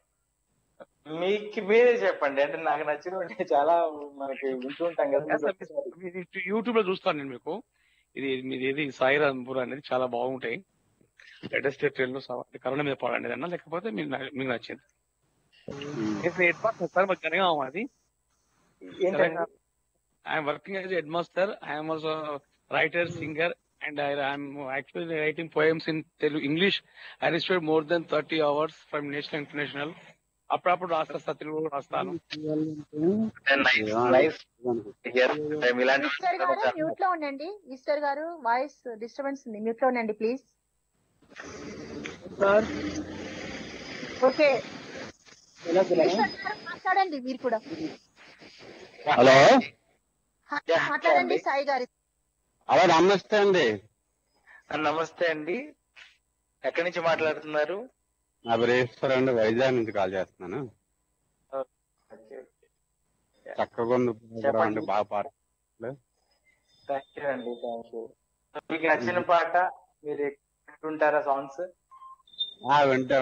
మీకు మీరే చెప్పండి అంటే నాకు నచ్చిన చాలా మనకి వింటూ ఉంటాం కదా మీరు యూట్యూబ్ లో చూస్తాను నేను మీకు ఇది మీది ఏది సాయిరాంపూర్ అనేది చాలా బాగుంటాయి లేటెస్ట్ ట్రైన్ లో సవా- కరోనా మీద పాడండి అన్న లేకపోతే మీకు న- మీకు నచ్చింది హెడ్ మాస్టర్ సార్ మాకు జనగా అది ఏంటండి? I'm working as head master I'm also writer singer and I'm actually writing poems in Telugu English I respect more than thirty hours from national international అప్పుడప్పుడు రాస్తా సార్ తెలుగు కూడా రాస్తాను ఇలాంటి మిస్టర్ గారు మ్యూట్ లో ఉండండి మిస్టర్ గారు వాయిస్ డిస్టర్బెన్స్ ఉంది మ్యూట్ లో ఉండండి ప్లీజ్ సార్ ఓకే మిస్టర్ గారు మాట్లాడండి మీరు కూడా హలో హ- మాట్లాడండి సాయి గారి హలో నమస్తే అండి నమస్తే అండి ఎక్కడి నుంచి మాట్లాడుతున్నారు నా పేరు ఈశ్వర్ అండి వైజాగ్ నుంచి కాల్ చేస్తున్నాను చక్కగా ఉంది ప్రోగ్రాం అండి బాగా పాట థ్యాంక్ యూ అండి థ్యాంక్ యూ మీకు నచ్చిన పాట మీరు వింటుంటారా సాంగ్స్ వింటా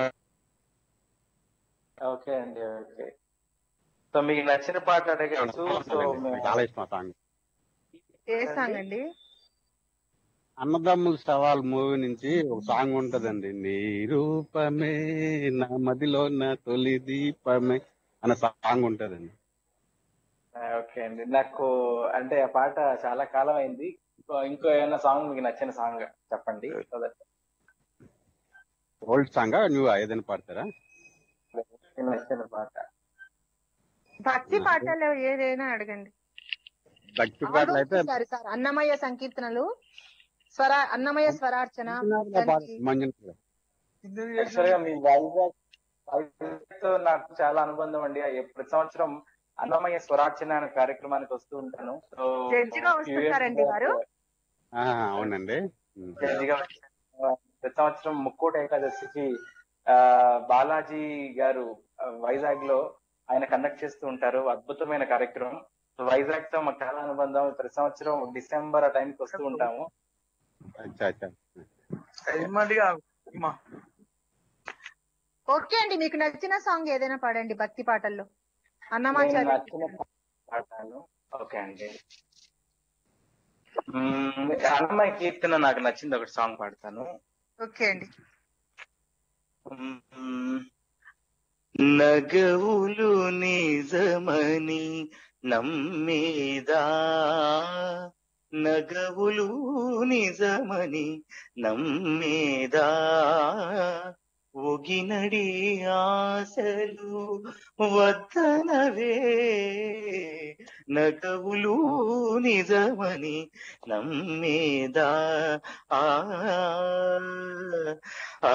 ఓకే అండి ఓకే సో మీకు నచ్చిన పాట అడగచ్చు సో మేము- చాలా ఇష్టం ఆ సాంగ్ ఏ సాంగ్ అండి అన్నదమ్ముల సవాల్ మూవీ నుంచి ఒక సాంగ్ ఉంటదండి నీ రూపమే నా మదిలో నా తొలి దీపమే అన్న సాంగ్ ఉంటదండి ఆ, ఓకే అండి నాకు అంటే ఆ పాట చాలా కాలం అయింది ఇంకో- ఇంకో ఏమైనా సాంగ్ మీకు నచ్చిన సాంగ్ చెప్పండి so that old song new ఏదైనా పాడతారా మీకు నచ్చిన పాట భక్తి పాటలు ఏదైనా అడగండి భక్తి పాటలు అయితే సార్ సార్ అన్నమయ్య సంకీర్తనలు స్వర అన్నమయ్య స్వరార్చన దానికి మంజుల యాక్చువల్ గా మీ వైజాగ్ వైజాగ్ తో నాకు చాలా అనుబంధం అండి ఆ ప్రతి సంవత్సరం అన్నమయ్య స్వరార్చన అనే కార్యక్రమానికి వస్తూ ఉంటాను సో జడ్జిగా వస్తుంటారండి వారు ఆ, అవునండి ఉమ్. జడ్జిగా ప్రతి సంవత్సరం ముక్కోట ఏకాదశికి ఆ బాలాజీ గారు ఆ, వైజాగ్ లో ఆయన కండక్ట్ చేస్తూ ఉంటారు అద్భుతమైన కార్యక్రమం సో వైజాగ్ తో మాకు చాలా అనుబంధం ప్రతి సంవత్సరం డిసెంబర్ ఆ టైంకి వస్తూ ఉంటాము అచ్చా అచ్చా ఓకే అండి మీకు నచ్చిన సాంగ్ ఏదైనా పాడండి భక్తి పాటల్లో నేను అన్నమాచార్య నచ్చిన పాడతాను ఓకే అండి మ్మ్, అన్నమయ్య కీర్తన నాకు నచ్చింది ఒకటి సాంగ్ పాడతాను ఓకే అండి మ్మ్. నగవులు నిజమని నమ్మేదా నగవులు నిజమని నమ్మేదా ఒగినడి ఆశలు వద్దనవే నగవులు నిజమని నమ్మేదా ఆ ఆ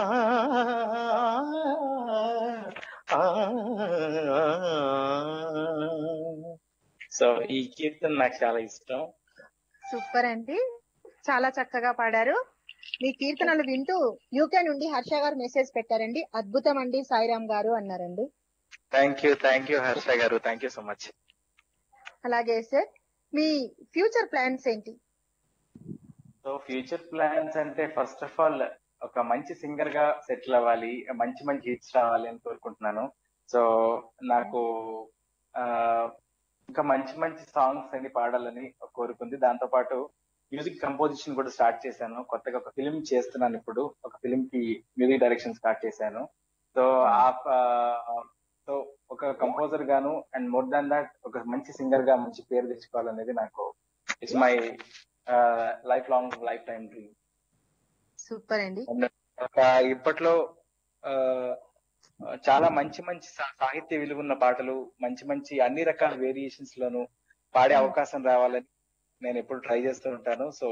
సో ఈ కీర్తన నాకు చాలా ఇష్టం సూపర్ అండి చాలా చక్కగా పాడారు మీ కీర్తనలు వింటూ యూకే నుండి హర్ష గారు మెసేజ్ పెట్టారండి అద్భుతం అండి సాయిరామ్ గారు అన్నారండి thank you thank you Harsha గారు థ్యాంక్ యూ సో మచ్ అలాగే సార్ మీ ఫ్యూచర్ ప్లాన్స్ ఏంటి సో ఫ్యూచర్ ప్లాన్స్ అంటే ఫస్ట్ ఆఫ్ ఆల్ ఒక మంచి సింగర్ గా సెటిల్ అవ్వాలి మంచి మంచి హిట్స్ రావాలి అని కోరుకుంటున్నాను సో నాకు ఆ ఇంకా మంచి మంచి సాంగ్స్ అన్ని పాడాలని కోరుకుంది దాంతో పాటు మ్యూజిక్ కంపోజిషన్ కూడా స్టార్ట్ చేశాను కొత్తగా ఒక ఫిలిం చేస్తున్నాను ఇప్పుడు ఒక ఫిలిం కి మ్యూజిక్ డైరెక్షన్ స్టార్ట్ చేశాను సో ఆ సో ఒక కంపోజర్ గాను అండ్ మోర్ దాన్ దాట్ ఒక మంచి సింగర్ గా మంచి పేరు తెచ్చుకోవాలనేది నాకు it's my life long life time dream super అండి ఒక ఇప్పట్లో ఆ, చాలా మంచి మంచి సా- సాహిత్య విలువ ఉన్న పాటలు మంచి మంచి అన్ని రకాల వేరియేషన్స్ లోను పాడే అవకాశం రావాలని నేను ఎప్పుడు ట్రై చేస్తూ ఉంటాను so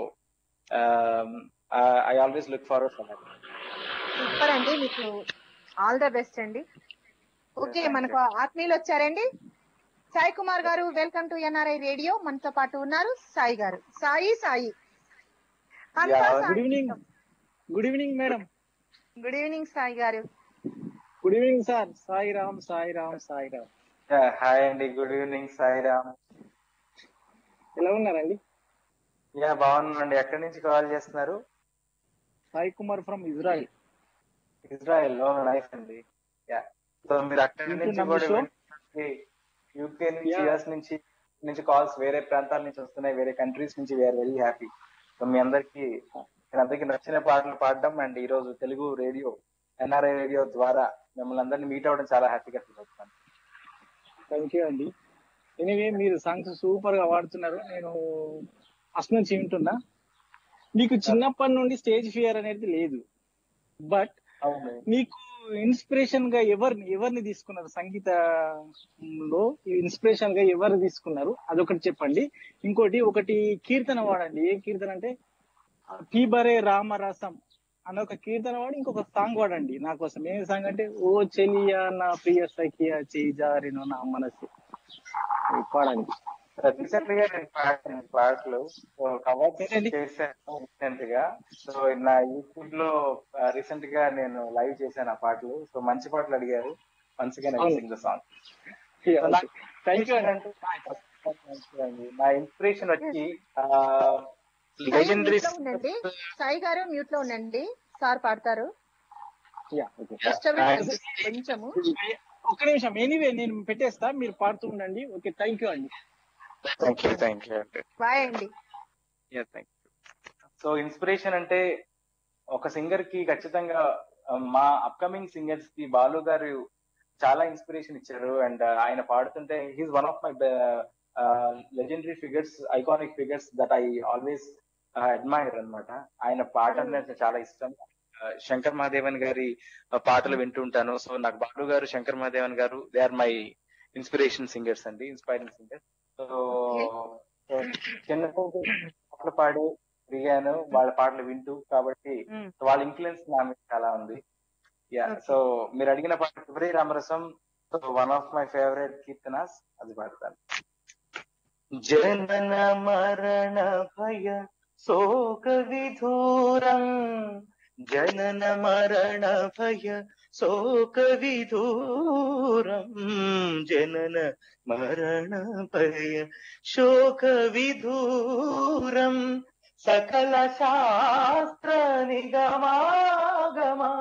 I always look forward for that super అండి మీకు ఆల్ ద బెస్ట్ అండి ఓకే మనకు ఆత్మీయులు వచ్చారండి సాయి కుమార్ గారు వెల్కమ్ టు ఎన్ఆర్ఐ రేడియో మనతో పాటు ఉన్నారు సాయి గారు Sai Sai good evening good evening madam good evening Sai గారు good evening sir Sai Ram Sai Ram Sai Ram hi అండి గుడ్ ఈవినింగ్ సాయిరామ్ ఎలా ఉన్నారండి యా బాగున్నానండి ఎక్కడి నుంచి కాల్ చేస్తున్నారు Sai Kumar from Israel Israel లో నైస్ అండి యా సో మీరు అక్కడి నుంచి వింటున్నాం కూడా మీ show? యూకే నుంచి Yeah. యుఎస్ నుంచి నుంచి కాల్స్ వేరే ప్రాంతాల నుంచి వస్తున్నాయి వేరే కంట్రీస్ నుంచి వీఆర్ వెరీ హ్యాపీ సో మీ అందరికి మీ అందరికి నచ్చిన పాటలు పాడడం అండ్ ఈ రోజు తెలుగు రేడియో ఎన్ఆర్ఐ రేడియో ద్వారా మిమ్మల్ని అందరినీ మీట్ అవ్వడం చాలా హ్యాపీగా ఫీల్ అవుతున్నాను థ్యాంక్ యూ అండి ఎనివే మీరు సాంగ్స్ సూపర్ గా వాడుతున్నారు నేను ఫస్ట్ నుంచి వింటున్నా మీకు చిన్నప్పటి నుండి స్టేజ్ ఫియర్ అనేది లేదు బట్ మీకు ఇన్స్పిరేషన్ గా ఎవరిని ఎవరిని తీసుకున్నారు సంగీతంలో ఇన్స్పిరేషన్ గా ఎవరు తీసుకున్నారు అదొకటి చెప్పండి ఇంకోటి ఒకటి కీర్తన వాడండి ఏ కీర్తన అంటే పీబరే రామరసం అన్న ఒక కీర్తన వాడి ఇంకొక సాంగ్ వాడండి నా కోసం ఏ సాంగ్ అంటే ఓ చెలియా నా ప్రియ సఖియా చేయి జారినో నా మనసు ఇది పాడండి రీసెంట్ గా నేను పాడాను పాటలు కవర్ చేశాను రీసెంట్ గా సో నా యూట్యూబ్ లో రీసెంట్ గా నేను లైవ్ చేశాను ఆ పాటలు సో మంచి పాటలు అడిగారు మంచిగా అవును. Sing the song Yeah, okay. Thank you. నా ఇన్స్పిరేషన్ వచ్చి సాయి లెజెండరీ mute లో ఉండండి సాయి గారు మ్యూట్ లో ఉండండి సార్ పాడతారు Yeah, okay. డిస్టర్బెన్స్ కొంచెము ఒక్క నిమిషం ఎనీవే నేను పెట్టేస్తా మీరు పాడుతూ ఉండండి ఓకే థ్యాంక్ యూ అండి థ్యాంక్ యూ థ్యాంక్ యూ అండి బాయ్ అండి సో ఇన్స్పిరేషన్ అంటే ఒక సింగర్ కి ఖచ్చితంగా ఆ, మా అప్కమింగ్ సింగర్స్ కి బాలు గారు చాలా ఇన్స్పిరేషన్ ఇచ్చారు అండ్ ఆయన పాడుతుంటే he's one of my legendary figures iconic figures that I always admire అన్నమాట ఆయన పాట అంటే చాలా ఇష్టం ఆ, శంకర్ మహాదేవన్ గారి ఆ, పాటలు వింటుంటాను సో నాకు బాలు గారు శంకర్ మహాదేవన్ గారు they are my inspiration singers అండి ఇన్స్పైరింగ్ సింగర్స్ సో సో చిన్న పాటలు పాడి పెరిగాను వాళ్ళ పాటలు వింటూ కాబట్టి వాళ్ళ ఇన్ఫ్లుయెన్స్ నా మీద చాలా ఉంది యా సో మీరు అడిగిన పాట శివరి రామరసం so one of my favourite kirtanas అది పాడతాను జనన మరణ భయ శోక విధూరం జనన మరణ భయ శోక విధూరం జనన మరణ భయ శోక విధూరం సకల శాస్త్ర నిగమాగమా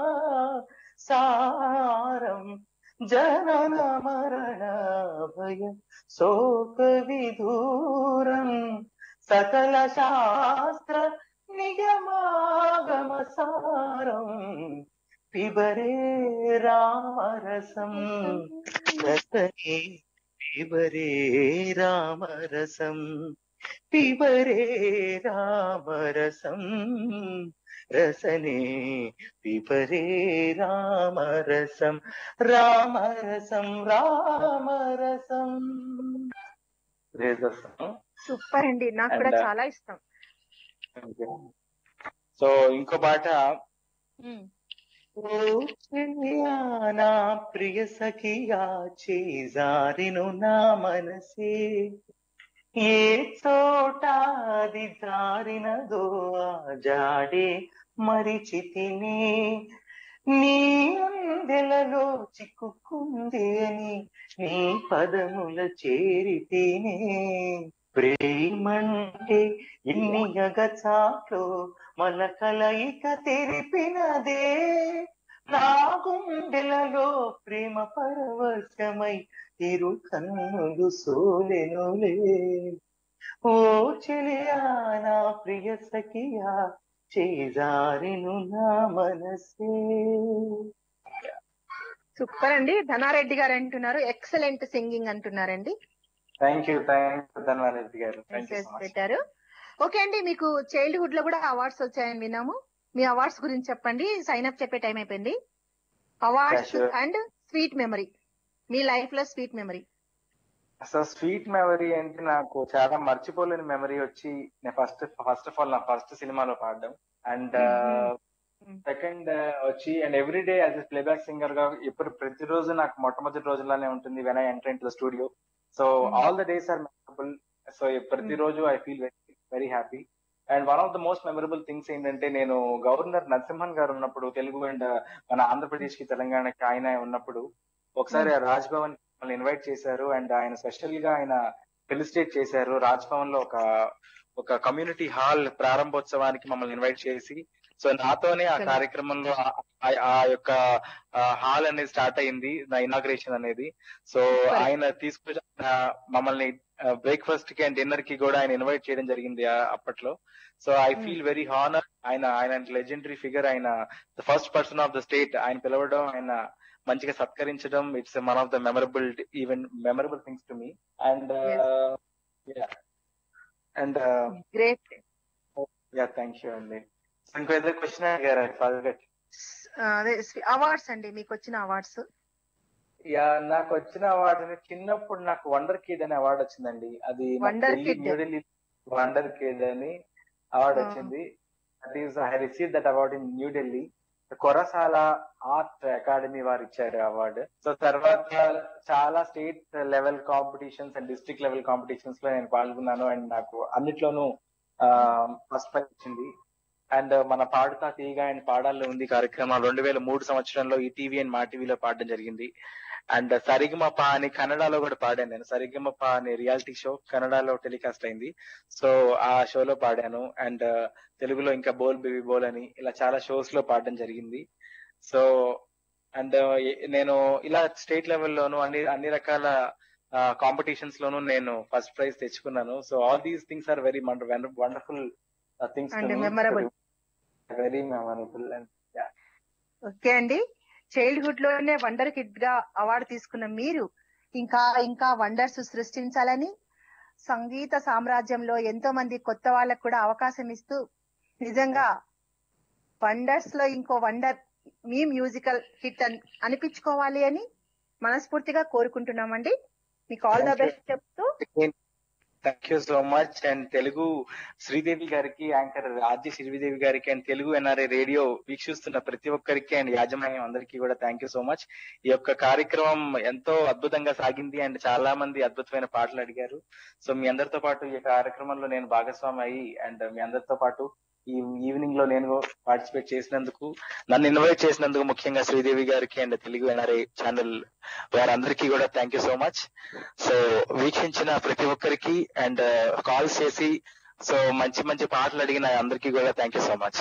సారం జనన మరణ భయ శోక విధూరం సకల శాస్త్ర నిగమాగమ సారం పిబరే రామరసం రసనే పిబరే రామరసం పిబరే రామరసం రసనే పిబరే రామరసం రామరసం రామరసం సూపర్ అండి నాకు కూడా And, uh, చాలా ఇష్టం సో ఇంకో పాట ఉమ్. ఓ చెలియా నా ప్రియ సఖియా చేజారిను నా మనసే ఏ చోట అది జారినదో ఆ జాడే మరిచితిని నీ అందెలలో చిక్కుకుంది అని నీ పదముల చేరితేనే ప్రేమంటే ఇన్ని అగచాట్లు మన కలయిక తెరిపినదే నా గుండెలలో ప్రేమ పరవశమై ఇరు కన్నులు సోలెనులే ఓ చెలియా నా ప్రియ సఖియా చేజారెను నా మనసే సూపర్ అండి ధనారెడ్డి గారు అంటున్నారు ఎక్సలెంట్ సింగింగ్ అంటున్నారండి thank you thank you Dhanwareddy గారు thank you message so much పెట్టారు ఓకే అండి మీకు చైల్డ్హుడ్ లో కూడా అవార్డ్స్ వచ్చాయని విన్నాము మీ అవార్డ్స్ గురించి చెప్పండి సైన్ అప్ చెప్పే టైం అయిపోయింది awards sure. And sweet memory మీ లైఫ్ లో స్వీట్ మెమరీ అసలు స్వీట్ మెమరీ అంటే నాకు చాలా మర్చిపోలేని మెమరీ వచ్చి నేను ఫస్ట్ ఫస్ట్ ఆఫ్ ఆల్ నా ఫస్ట్ సినిమాలో పాడడం అండ్ సెకండ్ వచ్చి and every day as a playback singer గా ఇప్పుడు ప్రతిరోజు నాకు మొట్టమొదటి రోజుల్లోనే ఉంటుంది when I enter in the studio so all the days are memorable so ప్రతిరోజు I feel very very happy and one of the most memorable things ఏంటంటే నేను గవర్నర్ నరసింహన్ గారు ఉన్నప్పుడు తెలుగు అండ్ మన ఆంధ్రప్రదేశ్ కి తెలంగాణకి ఆయన ఉన్నప్పుడు ఒకసారి రాజ్ భవన్ మమ్మల్ని ఇన్వైట్ చేశారు అండ్ ఆయన స్పెషల్ గా ఆయన ఫెలిసిటేట్ చేశారు రాజ్ భవన్ లో ఒక ఒక కమ్యూనిటీ హాల్ ప్రారంభోత్సవానికి మమ్మల్ని ఇన్వైట్ చేసి సో నాతోనే ఆ కార్యక్రమంలో ఆ- ఆ- ఆ యొక్క హాల్ అనేది స్టార్ట్ అయింది నా ఇనాగ్రేషన్ అనేది సో ఆయన తీసుకొచ్చి ఆ, మమ్మల్ని బ్రేక్ఫాస్ట్ కి అండ్ డిన్నర్ కి కూడా ఆయన ఇన్వైట్ చేయడం జరిగింది ఆ- అప్పట్లో so I feel very honour ఆయన ఆయన లెజెండరీ ఫిగర్ ఆయన the first person of the state ఆయన పిలవడం ఆయన మంచిగా సత్కరించడం it's one of the memorable even memorable things to me and and great yeah thank you అండి ఇంకో ఏదో క్వశ్చన్ అడిగారు ఫర్గెట్ అదే అవార్డ్స్ అండి మీకు వచ్చిన అవార్డ్స్ యా నాకు వచ్చిన అవార్డు చిన్నప్పుడు నాకు వండర్ కిడ్ అనే అవార్డు వచ్చిందండి అది నాకు Wonder Delhi Kid. New Delhi wonder kid అని అవార్డు Ah. వచ్చింది that is I receive that award in new Delhi Korasala art academy వారు ఇచ్చారు అవార్డు సో తర్వాత చాలా state level competitions and district level competitions లో నేను పాల్గొన్నాను అండ్ నాకు అన్నిట్లోనూ ఫస్ట్ ప్రైజ్ వచ్చింది అండ్ మన పాడుతా తీగ అండ్ పాడాల్లో ఉంది కార్యక్రమం రెండు వేల మూడు సంవత్సరంలో ఈ టీవీ అండ్ మా టీవీలో పాడడం జరిగింది అండ్ సరిగమప అని కన్నడలో కూడా పాడాను నేను సరిగమప అనే రియాలిటీ షో కన్నడలో టెలికాస్ట్ అయింది సో ఆ షోలో పాడాను అండ్ తెలుగులో ఇంకా బోల్ బేబీ బోల్ అని ఇలా చాలా షోస్ లో పాడడం జరిగింది సో అండ్ నేను ఇలా స్టేట్ లెవెల్లోను అన్ని అన్ని రకాల కాంపిటీషన్స్ లోను నేను ఫస్ట్ ప్రైజ్ తెచ్చుకున్నాను so all these things are very wonderful things And memorable. Very memorable and okay అండి చైల్డ్హుడ్ లోనే వండర్ కిడ్ గా అవార్డు తీసుకున్న మీరు ఇంకా ఇంకా వండర్స్ సృష్టించాలని సంగీత సామ్రాజ్యంలో ఎంతో మంది కొత్త వాళ్ళకు కూడా అవకాశం ఇస్తూ నిజంగా వండర్స్ లో ఇంకో వండర్ మీ మ్యూజికల్ హిట్ అని అనిపించుకోవాలి అని మనస్ఫూర్తిగా కోరుకుంటున్నామండి మీకు ఆల్ ద బెస్ట్ చెప్తూ thank you so much and Telugu Sridevi గారికి యాంకర్ ఆర్జి శ్రీదేవి గారికి అండ్ తెలుగు ఎన్ఆర్ఐ రేడియో వీక్షిస్తున్న ప్రతి ఒక్కరికి అండ్ యాజమాన్యం అందరికీ కూడా థ్యాంక్ యూ సో మచ్ ఈ యొక్క కార్యక్రమం ఎంతో అద్భుతంగా సాగింది అండ్ చాలా మంది అద్భుతమైన పాటలు అడిగారు సో మీ అందరితో పాటు ఈ కార్యక్రమంలో నేను భాగస్వామి అయ్యి అండ్ మీ అందరితో పాటు ఈ ఈవినింగ్ లో నేను పార్టిసిపేట్ చేసినందుకు నన్ను ఇన్వైట్ చేసినందుకు ముఖ్యంగా శ్రీదేవి గారికి అండ్ తెలుగు ఎన్ఆర్ఐ ఛానల్ వారందరికీ కూడా thank you so much so వీక్షించిన ప్రతి ఒక్కరికి అండ్ కాల్స్ చేసి సో మంచి మంచి పాటలు అడిగిన అందరికీ కూడా thank you so much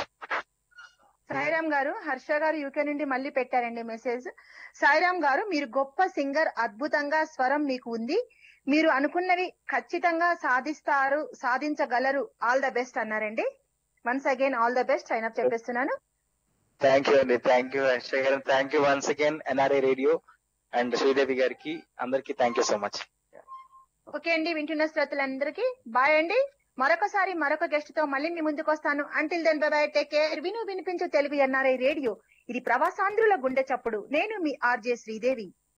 Sairam గారు హర్ష గారు యూకే నుండి మళ్ళీ పెట్టారండి మెసేజ్ సాయిరామ్ గారు మీరు గొప్ప సింగర్ అద్భుతంగా స్వరం మీకు ఉంది మీరు అనుకున్నవి ఖచ్చితంగా సాధిస్తారు సాధించగలరు ఆల్ ద బెస్ట్ అన్నారండి once again all the best sign up చెప్పేస్తున్నాను థ్యాంక్ యూ అండి థ్యాంక్ యూ హర్ష గారు thank you once again NRI radio and Sridevi గారికి అందరికీ thank you so much okay అండి వింటున్న శ్రోతలందరికీ బాయ్ అండి మరొకసారి మరొక గెస్ట్ తో మళ్ళీ మీ ముందుకు వస్తాను until then bye take care విను వినిపించు తెలుగు ఎన్ఆర్ఐ రేడియో ఇది ప్రవాసాంధ్రుల గుండె చప్పుడు నేను మీ ఆర్జే శ్రీదేవి